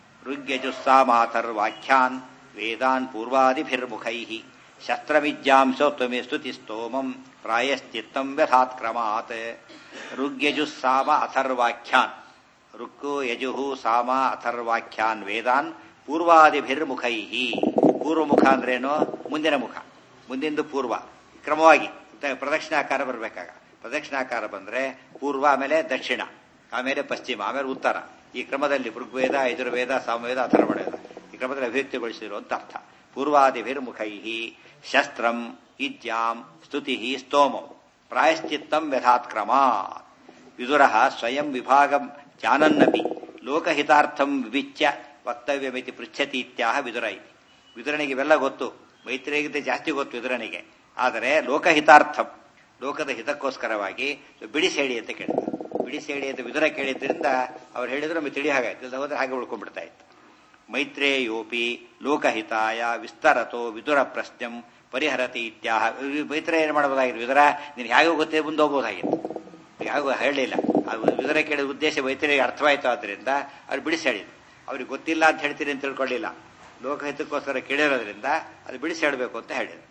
ಋಗ್ಯಜುಸ್ಸಾಮಾಥರ್ವಾಖ್ಯಾನ್ ವೇದಾನ್ ಪೂರ್ವಾದಿಭಿರ್ಮುಖೈ ಶಸ್ತ್ರವಿದ್ಯಾಂಸೋತ್ವಮೆ ಸ್ತುತಿಸ್ತೋಮಂ ಪ್ರಾಯಶ್ಚಿತ್ತಂ ವ್ಯಥಾತ್ ಕ್ರಮಾತ್ ಋಗ್ಯಜುಸ್ಸಾಮ ಅಥರ್ವಾಖ್ಯಾನ್ ರುಕ್ಕು ಯಜುಹು ಸಾಮ ಅಥರ್ವಾಖ್ಯಾನ್ ವೇದಾನ್ ಪೂರ್ವಾದಿಭಿರ್ಮುಖೈ ಪೂರ್ವಮುಖ ಅಂದ್ರೇನು ಮುಂದಿನ ಮುಖ ಮುಂದಿಂದು ಪೂರ್ವ ಕ್ರಮವಾಗಿ ಪ್ರದಕ್ಷಿಣಾಕಾರ ಬರಬೇಕಾಗ ಪ್ರದಕ್ಷಿಣಾಕಾರ ಬಂದ್ರೆ ಪೂರ್ವ ಆಮೇಲೆ ದಕ್ಷಿಣ ಆಮೇಲೆ ಪಶ್ಚಿಮ ಆಮೇಲೆ ಉತ್ತರ ಈ ಕ್ರಮದಲ್ಲಿ ಋಗ್ವೇದ ಯಜುರ್ವೇದ ಸಾಮವೇದ ಅಥರ್ವಣವೇದ ಈ ಕ್ರಮದಲ್ಲಿ ಅಭಿವ್ಯಕ್ತಿಗೊಳಿಸಿದ್ರು ಅಂತ ಅರ್ಥ ಪೂರ್ವಾದಿಭಿರ್ಮುಖೈ ಶಸ್ತ್ರಂ ಇಜ್ಯಾಂ ಸ್ತುತಿ ಸ್ತೋಮಂ ಪ್ರಾಯಶ್ಚಿತ್ತಂ ವ್ಯಥಾತ್ ಕ್ರಮಾತ್ ವಿದುರ ಸ್ವಯಂ ವಿಭಾಗಂ ಜಾನನ್ನಪಿ ಲೋಕಹಿತಾರ್ಥಂ ವಿವಿಚ್ಯ ವಕ್ತವ್ಯಮಿತಿ ಪೃಚ್ಛತಿ ಇತ್ಯಾಹ ವಿದುರ ಇತಿ ವಿದುರನಿಗೆ ಇವೆಲ್ಲ ಗೊತ್ತು ಮೈತ್ರಿಗಿಂತ ಜಾಸ್ತಿ ಗೊತ್ತು ವಿದುರನಿಗೆ ಆದರೆ ಲೋಕಹಿತಾರ್ಥಂ ಲೋಕದ ಹಿತಕ್ಕೋಸ್ಕರವಾಗಿ ಬಿಡಿಸಿ ಹೇಳಿ ಅಂತ ಕೇಳಿದ್ರು ಬಿಡಿಸಿ ಹೇಳಿ ಅಂತ ವಿದುರ ಕೇಳಿದ್ರಿಂದ ಅವ್ರು ಹೇಳಿದ್ರು ನಮಗೆ ತಿಳಿ ಹಾಗಾಯ್ತು ಇಲ್ಲ ಹೋದ್ರೆ ಹಾಗೆ ಉಳ್ಕೊಂಡ್ಬಿಡ್ತಾ ಇತ್ತು ಮೈತ್ರೇಯೋಪಿ ಲೋಕಹಿತಾಯ ವಿಸ್ತರತೋ ವಿದುರ ಪ್ರಶ್ನಂ ಪರಿಹರತಿ ಇತ್ಯಾಹ ಮೈತ್ರೇಯ ಏನು ಮಾಡಬಹುದಾಗಿತ್ತು ವಿದುರ ನೀನು ಹೇಗೆ ಗೊತ್ತೇ ಮುಂದೆ ಹೋಗ್ಬೋದಾಗಿತ್ತು ಯಾಗೂ ಹೇಳಲಿಲ್ಲ ವಿದುರ ಕೇಳಿದ ಉದ್ದೇಶ ಮೈತ್ರಿಗೆ ಅರ್ಥವಾಯಿತು ಆದ್ರಿಂದ ಅವ್ರು ಬಿಡಿಸಿ ಹೇಳಿದ್ರು ಅವ್ರಿಗೆ ಗೊತ್ತಿಲ್ಲ ಅಂತ ಹೇಳ್ತೀರಿ ಅಂತ ತಿಳ್ಕೊಳ್ಳಿಲ್ಲ ಲೋಕಹಿತಕ್ಕೋಸ್ಕರ ಕೇಳಿರೋದ್ರಿಂದ ಅದು ಬಿಡಿಸಿ ಹೇಳಬೇಕು ಅಂತ ಹೇಳಿದ್ರು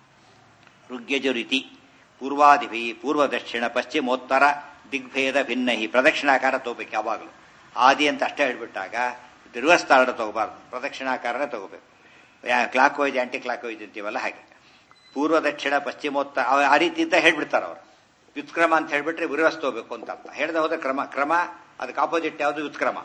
ಋಗ್ಯಜುರಿತಿ ಪೂರ್ವಾದಿಭಿ ಪೂರ್ವ ದಕ್ಷಿಣ ಪಶ್ಚಿಮೋತ್ತರ ದಿಗ್ಭೇದ ಭಿನ್ನಹಿ ಪ್ರದಕ್ಷಿಣಾಕಾರ ತಗೋಬೇಕು ಯಾವಾಗಲೂ ಆದಿ ಅಂತ ಅಷ್ಟೇ ಹೇಳ್ಬಿಟ್ಟಾಗ ರಿವರ್ಸ್ ತಾರಣ ತಗೋಬಾರ್ದು ಪ್ರದಕ್ಷಿಣಾಕಾರನೇ ತಗೋಬೇಕು clockwise anticlockwise ಅಂತೀವಲ್ಲ ಹಾಗೆ ಪೂರ್ವ ದಕ್ಷಿಣ ಪಶ್ಚಿಮೋತ್ತರ ಆ ರೀತಿ ಅಂತ ಹೇಳ್ಬಿಡ್ತಾರೆ ಅವರು ವ್ಯುತ್ಕ್ರಮ ಅಂತ ಹೇಳ್ಬಿಟ್ರೆ ರಿವರ್ಸ್ ತಗೋಬೇಕು ಅಂತ ಅರ್ಥ ಹೇಳ್ದೆ ಹೋದ್ರೆ ಕ್ರಮ ಕ್ರಮ ಅದಕ್ಕೆ ಆಪೋಸಿಟ್ ಯಾವುದು ವ್ಯುತ್ಕ್ರಮ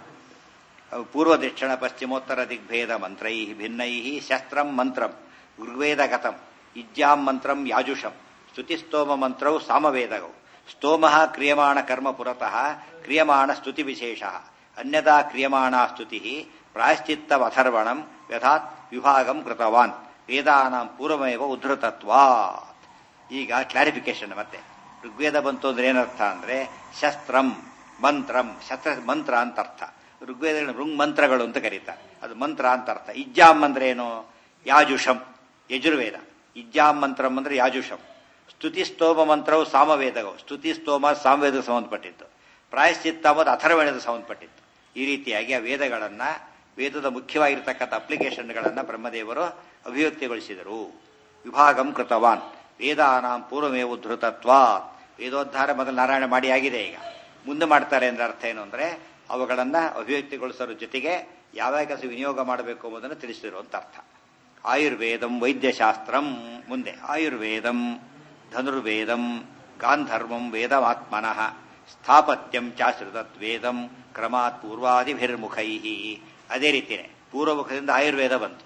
ಪೂರ್ವ ದಕ್ಷಿಣ ಪಶ್ಚಿಮೋತ್ತರ ದಿಗ್ಭೇದ ಮಂತ್ರೈ ಭಿನ್ನೈ ಶಸ್ತ್ರಂ ಮಂತ್ರಂ ಋಗ್ವೇದಗತಂ ಇಜ್ಜಾಂ ಮಂತ್ರಂ ಯಾಜುಷಂ ಸ್ತುತಿಸ್ತೋಮ ಮಂತ್ರೌ ಸಾಮವೇದಗೌ ಸ್ತೋಮ ಕ್ರಿಯಮಾಣ ಕರ್ಮ ಪುರತಃ ಕ್ರಿಯಮಾಣ ಸ್ತುತಿ ವಿಶೇಷ ಅನ್ಯದಾ ಕ್ರಿಯಮಾಣ ಸ್ತುತಿ ಪ್ರಾಯಶ್ಚಿತ್ತವಥರ್ವಣಂ ಯಥಾತ್ ವಿಭಾಗಂ ಕೃತವಾನ್ ವೇದಾನಾಂ ಪೂರ್ವಮೇವ ಉದ್ಧತತ್ವಾತ್ ಈಗ ಕ್ಲಾರಿಫಿಕೇಶನ್ ಮತ್ತೆ ಋಗ್ವೇದ ಬಂತು ಅಂದ್ರೆ ಏನರ್ಥ ಅಂದ್ರೆ ಶಸ್ತ್ರಂ ಮಂತ್ರಂ ಶಸ್ತ್ರ ಮಂತ್ರ ಅಂತ ಅರ್ಥ ಋಗ್ವೇದ ಋಂಗ್ ಮಂತ್ರಗಳು ಅಂತ ಕರೀತಾರೆ ಅದು ಮಂತ್ರ ಅಂತ ಅರ್ಥ ಇಜ್ಜಾಂ ಅಂದ್ರೆ ಏನು ಯಾಜುಷಂ ಯಜುರ್ವೇದ ಇಜ್ಜಾಂ ಮಂತ್ರಂ ಅಂದ್ರೆ ಯಾಜುಷಂ ಸ್ತುತಿ ಸ್ತೋಮ ಮಂತ್ರವು ಸಾಮವೇದಗಳು ಸ್ತುತಿ ಸ್ತೋಮ ಸಾಮವೇದಕ್ಕೆ ಸಂಬಂಧಪಟ್ಟಿತ್ತು ಪ್ರಾಯಶ್ಚಿತ್ತ ಮತ್ತು ಅಥರ್ವಣದ ಸಂಬಂಧಪಟ್ಟಿತ್ತು ಈ ರೀತಿಯಾಗಿ ಆ ವೇದಗಳನ್ನ ವೇದದ ಮುಖ್ಯವಾಗಿರ್ತಕ್ಕಂಥ ಅಪ್ಲಿಕೇಶನ್ಗಳನ್ನ ಬ್ರಹ್ಮದೇವರು ಅಭಿವ್ಯಕ್ತಿಗೊಳಿಸಿದರು ವಿಭಾಗಂ ಕೃತವಾನ್ ವೇದಾನಾಂ ಪೂರ್ವಮೇವ ಉದ್ಧತತ್ವ ವೇದೋದ್ಧಾರ ಮೊದಲು ನಾರಾಯಣ ಮಾಡಿ ಆಗಿದೆ ಈಗ ಮುಂದೆ ಮಾಡ್ತಾರೆ ಅಂದ್ರೆ ಅರ್ಥ ಏನು ಅಂದ್ರೆ ಅವುಗಳನ್ನ ಅಭಿವ್ಯಕ್ತಿಗೊಳಿಸೋದ್ರ ಜೊತೆಗೆ ಯಾವ ಕೆಲಸ ವಿನಿಯೋಗ ಮಾಡಬೇಕು ಎಂಬುದನ್ನು ತಿಳಿಸಿದರು ಅಂತ ಅರ್ಥ ಆಯುರ್ವೇದಂ ವೈದ್ಯಶಾಸ್ತ್ರಂ ಮುಂದೆ ಆಯುರ್ವೇದಂ ಧನುರ್ವೇದಂ ಗಾಂಧರ್ವಂ ವೇದಮಾತ್ಮನಃ ಸ್ಥಾಪತ್ಯಂ ಚಾಶ್ರಿತತ್ ವೇದಂ ಕ್ರಮಾತ್ ಪೂರ್ವಾದಿಭಿರ್ಮುಖೈ ಅದೇ ರೀತಿಯೇ ಪೂರ್ವಮುಖದಿಂದ ಆಯುರ್ವೇದ ಬಂತು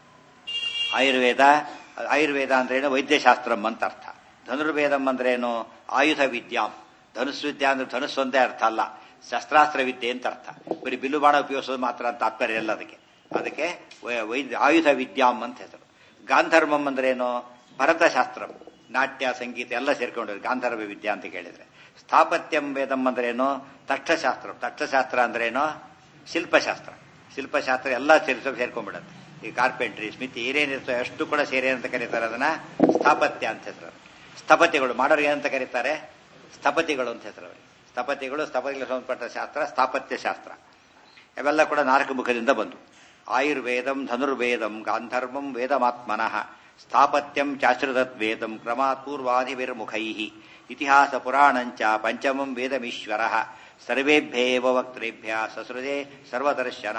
ಆಯುರ್ವೇದ ಆಯುರ್ವೇದ ಅಂದ್ರೇನು ವೈದ್ಯಶಾಸ್ತ್ರಂ ಅಂತ ಅರ್ಥ ಧನುರ್ವೇದಂ ಅಂದ್ರೇನು ಆಯುಧ ವಿದ್ಯಾಂ ಧನುಸ್ ವಿದ್ಯಾ ಅಂದ್ರೆ ಧನುಸ್ಸು ಒಂದೇ ಅರ್ಥ ಅಲ್ಲ ಶಸ್ತ್ರಾಸ್ತ್ರ ವಿದ್ಯೆ ಅಂತ ಅರ್ಥ ಬರೀ ಬಿಲ್ಲು ಬಾಣ ಉಪಯೋಗಿಸೋದು ಮಾತ್ರ ಅಂತ ತಾತ್ಪರ್ಯ ಇಲ್ಲ ಅದಕ್ಕೆ ಅದಕ್ಕೆ ವೈದ್ಯ ಆಯುಧ ವಿದ್ಯಾಂ ಅಂತ ಹೆಸರು ಗಾಂಧರ್ವಂ ಅಂದ್ರೇನು ಭರತಶಾಸ್ತ್ರ ನಾಟ್ಯ ಸಂಗೀತ ಎಲ್ಲ ಸೇರ್ಕೊಂಡಿರೋದು ಗಾಂಧರ್ವ ವಿದ್ಯಾ ಅಂತ ಕೇಳಿದ್ರೆ ಸ್ಥಾಪತ್ಯಂ ವೇದಂ ಅಂದ್ರೇನು ತಕ್ಷಶಾಸ್ತ್ರ ತಕ್ಷಶಾಸ್ತ್ರ ಅಂದ್ರೇನು ಶಿಲ್ಪಶಾಸ್ತ್ರ ಶಿಲ್ಪಶಾಸ್ತ್ರ ಎಲ್ಲ ಸೇರಿಸೋ ಸೇರ್ಕೊಂಡ್ಬಿಡುತ್ತೆ ಈ ಕಾರ್ಪೆಂಟ್ರಿ ಸ್ಮಿತಿ ಏನೇನಿರ್ತೋ ಅಷ್ಟು ಕೂಡ ಸೇರಿ ಅಂತ ಕರೀತಾರೆ ಅದನ್ನ ಸ್ಥಾಪತ್ಯ ಅಂತ ಹೆಸರು ಸ್ಥಪತಿಗಳು ಮಾಡೋರಿಗೆ ಏನಂತ ಕರೀತಾರೆ ಸ್ಥಪತಿಗಳು ಅಂತ ಹೆಸರು ಅವರಿಗೆ ಸ್ಥಪತಿಗಳು ಸ್ಥಪತಿಗಳಿಗೆ ಸಂಬಂಧಪಟ್ಟ ಶಾಸ್ತ್ರ ಸ್ಥಾಪತ್ಯ ಶಾಸ್ತ್ರ ಅವೆಲ್ಲ ಕೂಡ ನಾಲ್ಕು ಮುಖದಿಂದ ಬಂದು ಆಯುರ್ವೇದಂ ಧನುರ್ವೇದಂ ಗಾಂಧರ್ವಂ ವೇದಮಾತ್ಮನಃ ಸ್ಥಾಪತ್ಯಂ ಚಾಶ್ರಿತತ್ ವೇದಂ ಕ್ರಮಾತ್ ಪೂರ್ವಾಧಿವಿರ್ಮುಖೈ ಇತಿಹಾಸ ಪುರಾಣಂಚ ಪಂಚಮಂ ವೇದಮೀಶ್ವರ ಸರ್ವೇಭ್ಯೇವ ವಕ್ತೃಭ್ಯ ಸಸೃಜೆ ಸರ್ವದರ್ಶನ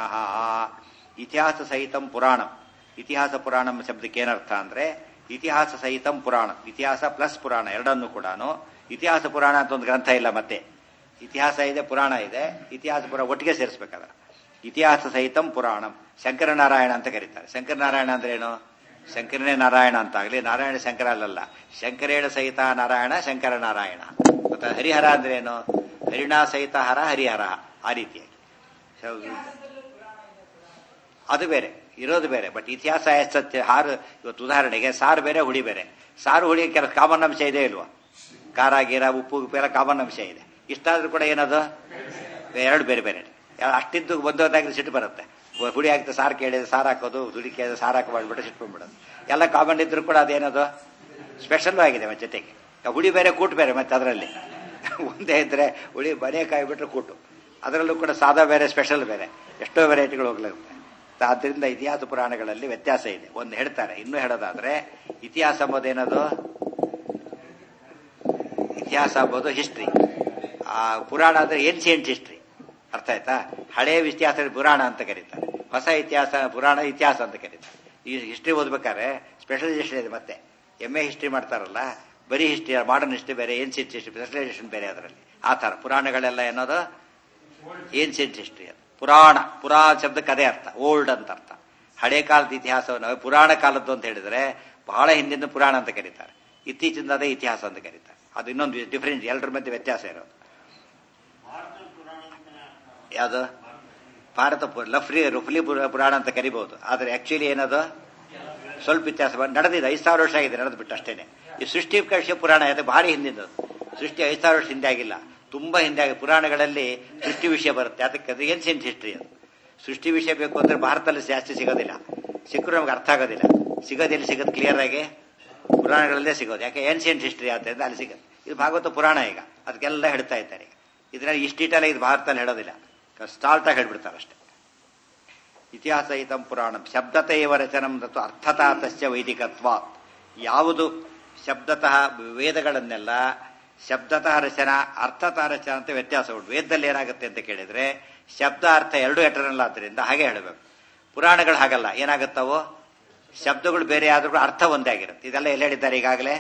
ಇತಿಹಾಸ ಸಹಿತಂ ಪುರಾಣಂ ಇತಿಹಾಸ ಪುರಾಣಂ ಶಬ್ದಕ್ಕೆ ಏನರ್ಥ ಅಂದ್ರೆ ಇತಿಹಾಸ ಸಹಿತಂ ಪುರಾಣ ಇತಿಹಾಸ ಪ್ಲಸ್ ಪುರಾಣ ಎರಡನ್ನು ಕೂಡ ಇತಿಹಾಸ ಪುರಾಣ ಅಂತ ಒಂದು ಗ್ರಂಥ ಇಲ್ಲ ಮತ್ತೆ ಇತಿಹಾಸ ಇದೆ ಪುರಾಣ ಇದೆ ಇತಿಹಾಸ ಪುರಾಣ ಒಟ್ಟಿಗೆ ಸೇರಿಸಬೇಕಾದ್ರೆ ಇತಿಹಾಸ ಸಹಿತಂ ಪುರಾಣಂ ಶಂಕರನಾರಾಯಣ ಅಂತ ಕರೀತಾರೆ ಶಂಕರನಾರಾಯಣ ಅಂದ್ರೆ ಏನು ಶಂಕರನೇ ನಾರಾಯಣ ಅಂತ ಆಗಲಿ ನಾರಾಯಣ ಶಂಕರ ಅಲ್ಲಲ್ಲ ಶಂಕರೇಣ ಸಹಿತ ನಾರಾಯಣ ಶಂಕರ ನಾರಾಯಣ ಮತ್ತೆ ಹರಿಹರ ಅಂದ್ರೆ ಏನು ಹರಿಣ ಸಹಿತ ಹರ ಹರಿಹರ ಆ ರೀತಿಯಾಗಿ ಅದು ಬೇರೆ ಇರೋದು ಬೇರೆ ಬಟ್ ಇತಿಹಾಸ ಸತ್ಯ ಹಾರು ಇವತ್ತು ಉದಾಹರಣೆಗೆ ಸಾರು ಬೇರೆ ಹುಳಿ ಬೇರೆ ಸಾರು ಹುಳಿ ಕೆಲ ಕಾಮನ್ ಅಂಶ ಇದೆ ಇಲ್ವಾ ಖಾರ ಗೀರ ಉಪ್ಪು ಉಪ್ಪು ಎಲ್ಲ ಕಾಮನ್ ಅಂಶ ಇದೆ ಇಷ್ಟಾದ್ರೂ ಕೂಡ ಏನದು ಎರಡು ಬೇರೆ ಬೇರೆ ಅಷ್ಟಿದ್ದು ಬಂದೋದಾಗ ಸಿಟ್ಟು ಬರುತ್ತೆ ಹುಳಿ ಹಾಕ್ತಾ ಸಾರು ಕೇಳಿದ್ರೆ ಸಾರು ಹಾಕೋದು ಹುಳಿ ಕೇಳಿದ್ರೆ ಸಾರು ಹಾಕಿ ಮಾಡ್ಬಿಟ್ಟು ಸಿಟ್ಟು ಬಂದ್ಬಿಡೋದು ಎಲ್ಲ ಕಾಮನ್ ಇದ್ರು ಕೂಡ ಅದೇನದು ಸ್ಪೆಷಲ್ ಆಗಿದೆ ಮತ್ತೆ ಜೊತೆಗೆ ಹುಳಿ ಬೇರೆ ಕೂಟು ಬೇರೆ ಮತ್ತೆ ಅದರಲ್ಲಿ ಒಂದೇ ಇದ್ರೆ ಹುಳಿ ಬನೇ ಕಾಯಿ ಬಿಟ್ರೆ ಕೂಟು ಅದರಲ್ಲೂ ಕೂಡ ಸಾದಾ ಬೇರೆ ಸ್ಪೆಷಲ್ ಬೇರೆ ಎಷ್ಟೋ ವೆರೈಟಿಗಳು ಹೋಗ್ಲಿರುತ್ತೆ ಆದ್ದರಿಂದ ಇತಿಹಾಸ ಪುರಾಣಗಳಲ್ಲಿ ವ್ಯತ್ಯಾಸ ಇದೆ ಒಂದು ಹೇಳ್ತಾರೆ ಇನ್ನೂ ಹೇಳೋದಾದ್ರೆ ಇತಿಹಾಸ ಎಂಬುದೇನದು ಇತಿಹಾಸ ಎಂಬುದು ಹಿಸ್ಟ್ರಿ ಆ ಪುರಾಣ ಅಂದ್ರೆ ಏನ್ಸಿಯಂಟ್ ಹಿಸ್ಟ್ರಿ ಅರ್ಥ ಆಯ್ತಾ ಹಳೆಯ ಇತಿಹಾಸ ಪುರಾಣ ಅಂತ ಕರೀತಾರೆ ಹೊಸ ಇತಿಹಾಸ ಪುರಾಣ ಇತಿಹಾಸ ಅಂತ ಕರೀತಾರೆ ಈ ಹಿಸ್ಟ್ರಿ ಓದ್ಬೇಕಾದ್ರೆ ಸ್ಪೆಷಲೈಸೇಷನ್ ಇದೆ ಮತ್ತೆ ಎಮ್ ಎ ಹಿಸ್ಟ್ರಿ ಮಾಡ್ತಾರಲ್ಲ ಬರೀ ಹಿಸ್ಟ್ರಿ ಮಾಡರ್ನ್ ಹಿಸ್ಟ್ರಿ ಬೇರೆ ಏನ್ಸಿಯಂಟ್ ಹಿಸ್ಟ್ರಿ ಸ್ಪೆಷಲೈಸೇಷನ್ ಬೇರೆ ಅದರಲ್ಲಿ ಆ ಥರ ಪುರಾಣಗಳೆಲ್ಲ ಏನದು ಏನ್ಸಿಯಂಟ್ ಹಿಸ್ಟ್ರಿ ಅದು ಪುರಾಣ ಪುರಾ ಶಬ್ದಕ್ಕೆ ಅದೇ ಅರ್ಥ ಓಲ್ಡ್ ಅಂತ ಅರ್ಥ ಹಳೆ ಕಾಲದ ಇತಿಹಾಸವನ್ನು ಪುರಾಣ ಕಾಲದ್ದು ಅಂತ ಹೇಳಿದ್ರೆ ಬಹಳ ಹಿಂದಿನ ಪುರಾಣ ಅಂತ ಕರೀತಾರೆ ಇತ್ತೀಚಿಂದ ಅದೇ ಇತಿಹಾಸ ಅಂತ ಕರೀತಾರೆ ಅದು ಇನ್ನೊಂದು ಡಿಫರೆನ್ಸ್ ಎಲ್ಲರ ಮಧ್ಯೆ ವ್ಯತ್ಯಾಸ ಇರೋದು ಯಾವುದು ಭಾರತ ಲಫ್ರಿ ರುಫ್ಲಿ ಪುರಾಣ ಅಂತ ಕರಿಬಹುದು ಆದರೆ ಆಕ್ಚುಲಿ ಏನದು ಸ್ವಲ್ಪ ವ್ಯತ್ಯಾಸ ನಡೆದಿದೆ ಐದು ಸಾವಿರ ವರ್ಷ ಆಗಿದೆ ನಡೆದು ಬಿಟ್ಟು ಅಷ್ಟೇನೆ ಈ ಸೃಷ್ಟಿ ಕೃಷಿ ಪುರಾಣ ಅದು ಭಾರಿ ಹಿಂದಿನ ಸೃಷ್ಟಿ ಐದು ಸಾವಿರ ವರ್ಷ ಹಿಂದೆ ಆಗಿಲ್ಲ ತುಂಬಾ ಹಿಂದೆ ಆಗಿ ಪುರಾಣಗಳಲ್ಲಿ ಸೃಷ್ಟಿ ವಿಷಯ ಬರುತ್ತೆ ಅದಕ್ಕೆ ಅದು ಏನ್ಸಿಯಂಟ್ ಹಿಸ್ಟ್ರಿ ಅದು ಸೃಷ್ಟಿ ವಿಷಯ ಬೇಕು ಅಂದ್ರೆ ಭಾರತದಲ್ಲಿ ಜಾಸ್ತಿ ಸಿಗೋದಿಲ್ಲ ಸಿಕ್ಕರು ನಮ್ಗೆ ಅರ್ಥ ಆಗೋದಿಲ್ಲ ಸಿಗೋದಿಲ್ಲ ಸಿಗೋದು ಕ್ಲಿಯರ್ ಆಗಿ ಪುರಾಣಗಳಲ್ಲೇ ಸಿಗೋದು ಯಾಕೆ ಏನ್ಸಿಯಂಟ್ ಹಿಸ್ಟ್ರಿ ಆದ್ದರಿಂದ ಅಲ್ಲಿ ಸಿಗೋದು ಇದು ಭಾಗವತ ಪುರಾಣ ಈಗ ಅದಕ್ಕೆಲ್ಲ ಹೇಳ್ತಾ ಇದ್ದಾರೆ ಈಗ ಇದರಲ್ಲಿ ಇಷ್ಟು ಡೀಟೇಲ್ ಇದು ಭಾರತದಲ್ಲಿ ಹೇಳೋದಿಲ್ಲ ಸ್ಟಾಲ್ಟ್ ಆಗಿ ಹೇಳ್ಬಿಡ್ತಾರೆ ಅಷ್ಟೇ ಇತಿಹಾಸ ಇತಂ ಪುರಾಣಂ ಶಬ್ದತ ಏವ ರಚನಂ ಮತ್ತು ಅರ್ಥತಾ ತಸ್ಯ ವೈದಿಕತ್ವ ಯಾವುದು ಶಬ್ದತಃ ವೇದಗಳನ್ನೆಲ್ಲ ಶಬ್ದತಃ ರಚನಾ ಅರ್ಥತಃ ರಚನಾ ಅಂತ ವ್ಯತ್ಯಾಸ ಉಂಟು ವೇದದಲ್ಲಿ ಏನಾಗುತ್ತೆ ಅಂತ ಕೇಳಿದ್ರೆ ಶಬ್ದ ಅರ್ಥ ಎರಡು ಎಟರಲ್ಲ ಆದ್ದರಿಂದ ಹಾಗೆ ಹೇಳಬೇಕು ಪುರಾಣಗಳು ಹಾಗಲ್ಲ ಏನಾಗುತ್ತವೋ ಶಬ್ದಗಳು ಬೇರೆ ಆದ್ರೂ ಅರ್ಥ ಒಂದೇ ಆಗಿರುತ್ತೆ ಇದೆಲ್ಲ ಎಲ್ಲಿ ಹೇಳಿದ್ದಾರೆ ಈಗಾಗಲೇ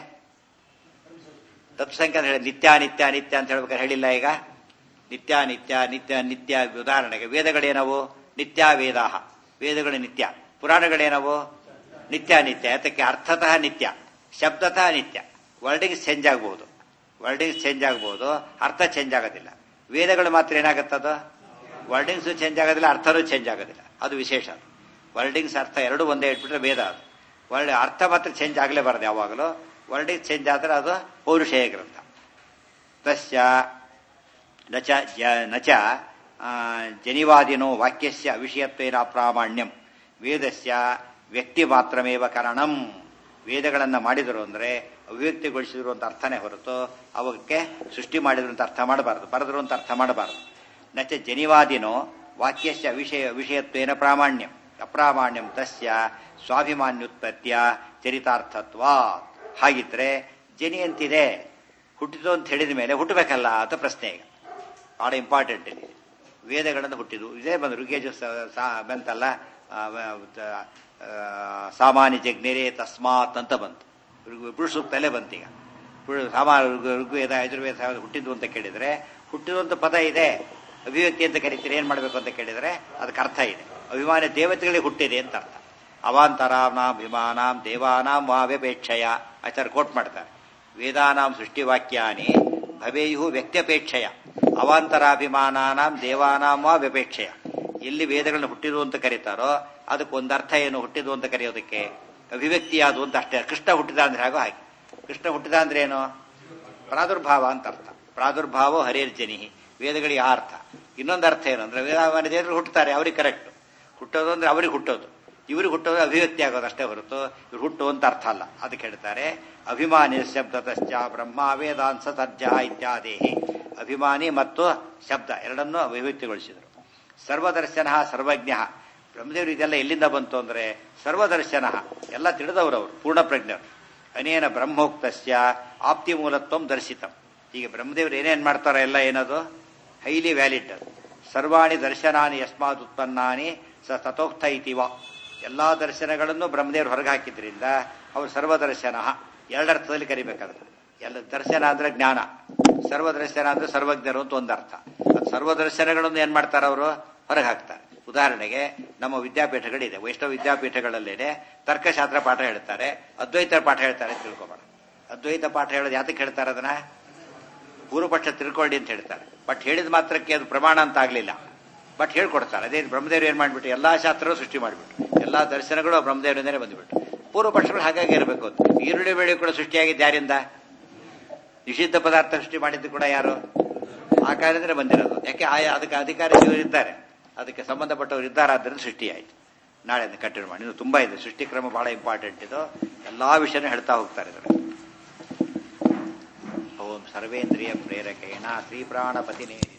ತತ್ಸಂಖ್ಯೆ ಅಂತ ಹೇಳಿ ನಿತ್ಯ ನಿತ್ಯ ನಿತ್ಯ ಅಂತ ಹೇಳ್ಬೇಕಾದ್ರೆ ಹೇಳಿಲ್ಲ ಈಗ ನಿತ್ಯ ನಿತ್ಯ ನಿತ್ಯ ನಿತ್ಯ ಉದಾಹರಣೆಗೆ ವೇದಗಳೇನವು ನಿತ್ಯ ವೇದಾಹ ವೇದಗಳು ನಿತ್ಯ ಪುರಾಣಗಳೇನವು ನಿತ್ಯ ನಿತ್ಯ ಅದಕ್ಕೆ ಅರ್ಥತಃ ನಿತ್ಯ ಶಬ್ದತಃ ನಿತ್ಯ ವರ್ಡಿಂಗ್ಸ್ ಚೇಂಜ್ ಆಗಬಹುದು ವರ್ಡಿಂಗ್ಸ್ ಚೇಂಜ್ ಆಗಬಹುದು ಅರ್ಥ ಚೇಂಜ್ ಆಗೋದಿಲ್ಲ ವೇದಗಳು ಮಾತ್ರ ಏನಾಗುತ್ತದ ವರ್ಡಿಂಗ್ಸ್ ಚೇಂಜ್ ಆಗೋದಿಲ್ಲ ಅರ್ಥನೂ ಚೇಂಜ್ ಆಗೋದಿಲ್ಲ ಅದು ವಿಶೇಷ ಅದು ವರ್ಡಿಂಗ್ಸ್ ಅರ್ಥ ಎರಡು ಒಂದೇ ಇಟ್ಬಿಟ್ರೆ ವೇದ ಅದು ವರ್ಡ್ ಅರ್ಥ ಮಾತ್ರ ಚೇಂಜ್ ಆಗಲೇಬಾರದು ಯಾವಾಗಲೂ ವರ್ಡಿಂಗ್ಸ್ ಚೇಂಜ್ ಆದರೆ ಅದು ಪೌರುಷೇಯ ಗ್ರಂಥ ತಸ್ಯ ನಚ ನಚ ಜನಿವಾದಿನೋ ವಾಕ್ಯಸ್ಯ ವಿಷಯತ್ವೇನ ಪ್ರಾಮಾಣ್ಯಂ ವೇದಸ್ಯ ವ್ಯಕ್ತಿ ಮಾತ್ರಮೇವ ಕಾರಣಂ ವೇದಗಳನ್ನು ಮಾಡಿದರು ಅಂದರೆ ಅಭಿವ್ಯಕ್ತಿಗೊಳಿಸಿದ್ರು ಅಂತ ಅರ್ಥನೇ ಹೊರತು ಅವಕ್ಕೆ ಸೃಷ್ಟಿ ಮಾಡಿದ್ರು ಅಂತ ಅರ್ಥ ಮಾಡಬಾರದು ಬರೆದ್ರು ಅಂತ ಅರ್ಥ ಮಾಡಬಾರದು ನಚ ಜನಿವಾದಿನೋ ವಾಕ್ಯಸ್ಯ ವಿಷಯ ವಿಷಯತ್ವೇನ ಪ್ರಾಮಾಣ್ಯಂ ಅಪ್ರಾಮಾಣ್ಯಂ ತಸ್ಯ ಸ್ವಾಭಿಮಾನ್ಯುತ್ಪತ್ತಿಯ ಚರಿತಾರ್ಥತ್ವ ಹಾಗಿದ್ರೆ ಜನಿ ಅಂತಿದೆ ಹುಟ್ಟಿತು ಅಂತ ಹೇಳಿದ ಮೇಲೆ ಹುಟ್ಟಬೇಕಲ್ಲ ಅಂತ ಪ್ರಶ್ನೆ ಈಗ ಬಹಳ ಇಂಪಾರ್ಟೆಂಟ್ ಇಲ್ಲಿ ವೇದಗಳನ್ನು ಹುಟ್ಟಿದು ಇದೇ ಬಂದು ಋಗೇಜು ಬಂತಲ್ಲ ಸಾಮಾನ್ಯ ಜಗ್ನೇರೆ ತಸ್ಮಾತ್ ಅಂತ ಬಂತು ಪುರುಷ ಸೂಕ್ತಲ್ಲೇ ಬಂತು ಈಗ ಸಾಮಾನ್ಯ ಋಗ್ವೇದ ಯಜುರ್ವೇದ ಹುಟ್ಟಿದ್ದು ಅಂತ ಕೇಳಿದ್ರೆ ಹುಟ್ಟಿರುವಂತ ಪದ ಇದೆ ಅಭಿವ್ಯಕ್ತಿ ಅಂತ ಕರಿತೀರಿ ಏನ್ ಮಾಡಬೇಕು ಅಂತ ಕೇಳಿದ್ರೆ ಅದಕ್ಕೆ ಅರ್ಥ ಇದೆ ಅಭಿಮಾನ ದೇವತೆಗಳಿಗೆ ಹುಟ್ಟಿದೆ ಅಂತ ಅರ್ಥ ಅವಾಂತರಾಮ್ನಾಂ ಅಭಿಮಾನಾಂ ದೇವಾನಾಂ ವಾವ್ಯಪೇಕ್ಷಯ ಆಚಾರ್ಯ ಕೋಟ್ ಮಾಡ್ತಾರೆ ವೇದಾನಾಂ ಸೃಷ್ಟಿವಾಕ್ಯಾನಿ ಭವೇಯು ವ್ಯಕ್ತ್ಯಪೇಕ್ಷಯ ಅವಾಂತರಾಭಿಮಾನಾನಾಂ ದೇವಾನಾಂ ವಾ ವ್ಯಪೇಕ್ಷಯ ಎಲ್ಲಿ ವೇದಗಳನ್ನು ಹುಟ್ಟಿದು ಅಂತ ಕರೀತಾರೋ ಅದಕ್ಕೆ ಒಂದು ಅರ್ಥ ಏನು ಹುಟ್ಟಿದು ಅಂತ ಕರೆಯೋದಕ್ಕೆ ಅಭಿವ್ಯಕ್ತಿಯಾದು ಅಂತ ಅಷ್ಟೇ ಕೃಷ್ಣ ಹುಟ್ಟಿದ ಅಂದ್ರೆ ಹಾಗೋ ಹಾಗೆ ಕೃಷ್ಣ ಹುಟ್ಟಿದ ಅಂದ್ರೆ ಏನು ಪ್ರಾದುರ್ಭಾವ ಅಂತ ಅರ್ಥ ಪ್ರಾದುರ್ಭಾವ ಹರೇರ್ಜನಿ ವೇದಗಳಿಗೆ ಆ ಅರ್ಥ ಇನ್ನೊಂದು ಅರ್ಥ ಏನು ಅಂದ್ರೆ ವೇದಾವಾನ ದೇವರು ಹುಟ್ಟುತ್ತಾರೆ ಅವ್ರಿಗೆ ಕರೆಕ್ಟ್ ಹುಟ್ಟೋದು ಅಂದ್ರೆ ಅವ್ರಿಗೆ ಹುಟ್ಟೋದು ಇವ್ರಿಗೆ ಹುಟ್ಟೋದು ಅಭಿವ್ಯಕ್ತಿ ಆಗೋದು ಅಷ್ಟೇ ಹೊರತು ಇವ್ರು ಹುಟ್ಟು ಅಂತ ಅರ್ಥ ಅಲ್ಲ ಅದಕ್ಕೆ ಹೇಳ್ತಾರೆ ಅಭಿಮಾನಿ ಶಬ್ದತಶ್ಚ ಬ್ರಹ್ಮ ವೇದಾಂಸ ತರ್ಜ ಇತ್ಯಾದಿ ಅಭಿಮಾನಿ ಮತ್ತು ಶಬ್ದ ಎರಡನ್ನೂ ಅಭಿವ್ಯಕ್ತಿಗೊಳಿಸಿದರು ಸರ್ವದರ್ಶನ ಸರ್ವಜ್ಞ ಬ್ರಹ್ಮದೇವರು ಇದೆಲ್ಲ ಎಲ್ಲಿಂದ ಬಂತು ಅಂದ್ರೆ ಸರ್ವದರ್ಶನ ಎಲ್ಲ ತಿಳಿದವರವರು ಪೂರ್ಣ ಪ್ರಜ್ಞರು ಅನೇನ ಬ್ರಹ್ಮೋಕ್ತಸ್ಯ ಆಪ್ತಿ ಮೂಲತ್ವಂ ದರ್ಶಿತಂ ಈಗ ಬ್ರಹ್ಮದೇವರು ಏನೇನ್ ಮಾಡ್ತಾರೋ ಎಲ್ಲ ಏನದು ಹೈಲಿ ವ್ಯಾಲಿಡ್ ಅದು ಸರ್ವಾಣಿ ದರ್ಶನಾನಿ ಯಸ್ಮಾತ್ ಉತ್ಪನ್ನಾನಿ ಸ ತಥೋಕ್ತ ಇತಿವ ಎಲ್ಲಾ ದರ್ಶನಗಳನ್ನು ಬ್ರಹ್ಮದೇವರು ಹೊರಗೆ ಹಾಕಿದ್ರಿಂದ ಅವರು ಸರ್ವದರ್ಶನ ಎರಡರ್ಥದಲ್ಲಿ ಕರಿಬೇಕಾದ್ರೆ ಎಲ್ಲ ದರ್ಶನ ಅಂದ್ರೆ ಜ್ಞಾನ ಸರ್ವದರ್ಶನ ಅಂದ್ರೆ ಸರ್ವಜ್ಞರು ಅಂತ ಒಂದು ಅರ್ಥ ಅದು ಸರ್ವದರ್ಶನಗಳನ್ನು ಏನ್ ಮಾಡ್ತಾರೆ ಅವರು ಹೊರಗೆ ಹಾಕ್ತಾರೆ ಉದಾಹರಣೆಗೆ ನಮ್ಮ ವಿದ್ಯಾಪೀಠಗಳಿದೆ ವೈಷ್ಣವ ವಿದ್ಯಾಪೀಠಗಳಲ್ಲೇನೆ ತರ್ಕಶಾಸ್ತ್ರ ಪಾಠ ಹೇಳ್ತಾರೆ ಅದ್ವೈತ ಪಾಠ ಹೇಳ್ತಾರೆ ಅಂತ ತಿಳ್ಕೊಬೇಡ ಅದ್ವೈತ ಪಾಠ ಹೇಳೋದು ಯಾತಕ್ಕೆ ಹೇಳ್ತಾರೆ ಅದನ್ನ ಪೂರ್ವಪಕ್ಷ ತಿಳ್ಕೊಳ್ಳಿ ಅಂತ ಹೇಳ್ತಾರೆ ಬಟ್ ಹೇಳಿದ ಮಾತ್ರಕ್ಕೆ ಅದು ಪ್ರಮಾಣ ಅಂತ ಆಗ್ಲಿಲ್ಲ ಬಟ್ ಹೇಳ್ಕೊಡ್ತಾರೆ ಅದೇ ಬ್ರಹ್ಮದೇವರು ಏನ್ ಮಾಡ್ಬಿಟ್ಟು ಎಲ್ಲಾ ಶಾಸ್ತ್ರಗಳು ಸೃಷ್ಟಿ ಮಾಡಿಬಿಟ್ರು ಎಲ್ಲಾ ದರ್ಶನಗಳು ಬ್ರಹ್ಮದೇವರಿಂದನೇ ಬಂದ್ಬಿಟ್ಟು ಪೂರ್ವಪಕ್ಷಗಳು ಹಾಗಾಗಿ ಇರಬೇಕು ಅಂತ ಈರುಳ್ಳಿ ಬೆಳೆ ಕೂಡ ಸೃಷ್ಟಿಯಾಗಿದ್ದು ಯಾರಿಂದ ನಿಷಿದ್ಧ ಪದಾರ್ಥ ಸೃಷ್ಟಿ ಮಾಡಿದ್ದು ಕೂಡ ಯಾರು ಆ ಕಾರಣದಿಂದ ಬಂದಿರೋದು ಯಾಕೆ ಆಯಾ ಅದಕ್ಕೆ ಅಧಿಕಾರಿಗಳು ಇದ್ದಾರೆ ಅದಕ್ಕೆ ಸಂಬಂಧಪಟ್ಟವರು ಇದ್ದಾರಾದ್ರಿಂದ ಸೃಷ್ಟಿಯಾಯಿತು ನಾಳೆ ಕಂಟಿನ್ಯೂ ಮಾಡಿ ಇನ್ನು ತುಂಬಾ ಇದೆ ಸೃಷ್ಟಿ ಕ್ರಮ ಬಹಳ ಇಂಪಾರ್ಟೆಂಟ್ ಇದು ಎಲ್ಲಾ ವಿಷಯನೂ ಹೇಳ್ತಾ ಹೋಗ್ತಾರೆ ಇದರಲ್ಲಿ ಓಂ ಸರ್ವೇಂದ್ರಿಯ ಪ್ರೇರಕೇಣ ಶ್ರೀ ಪ್ರಾಣಪತಿನೇ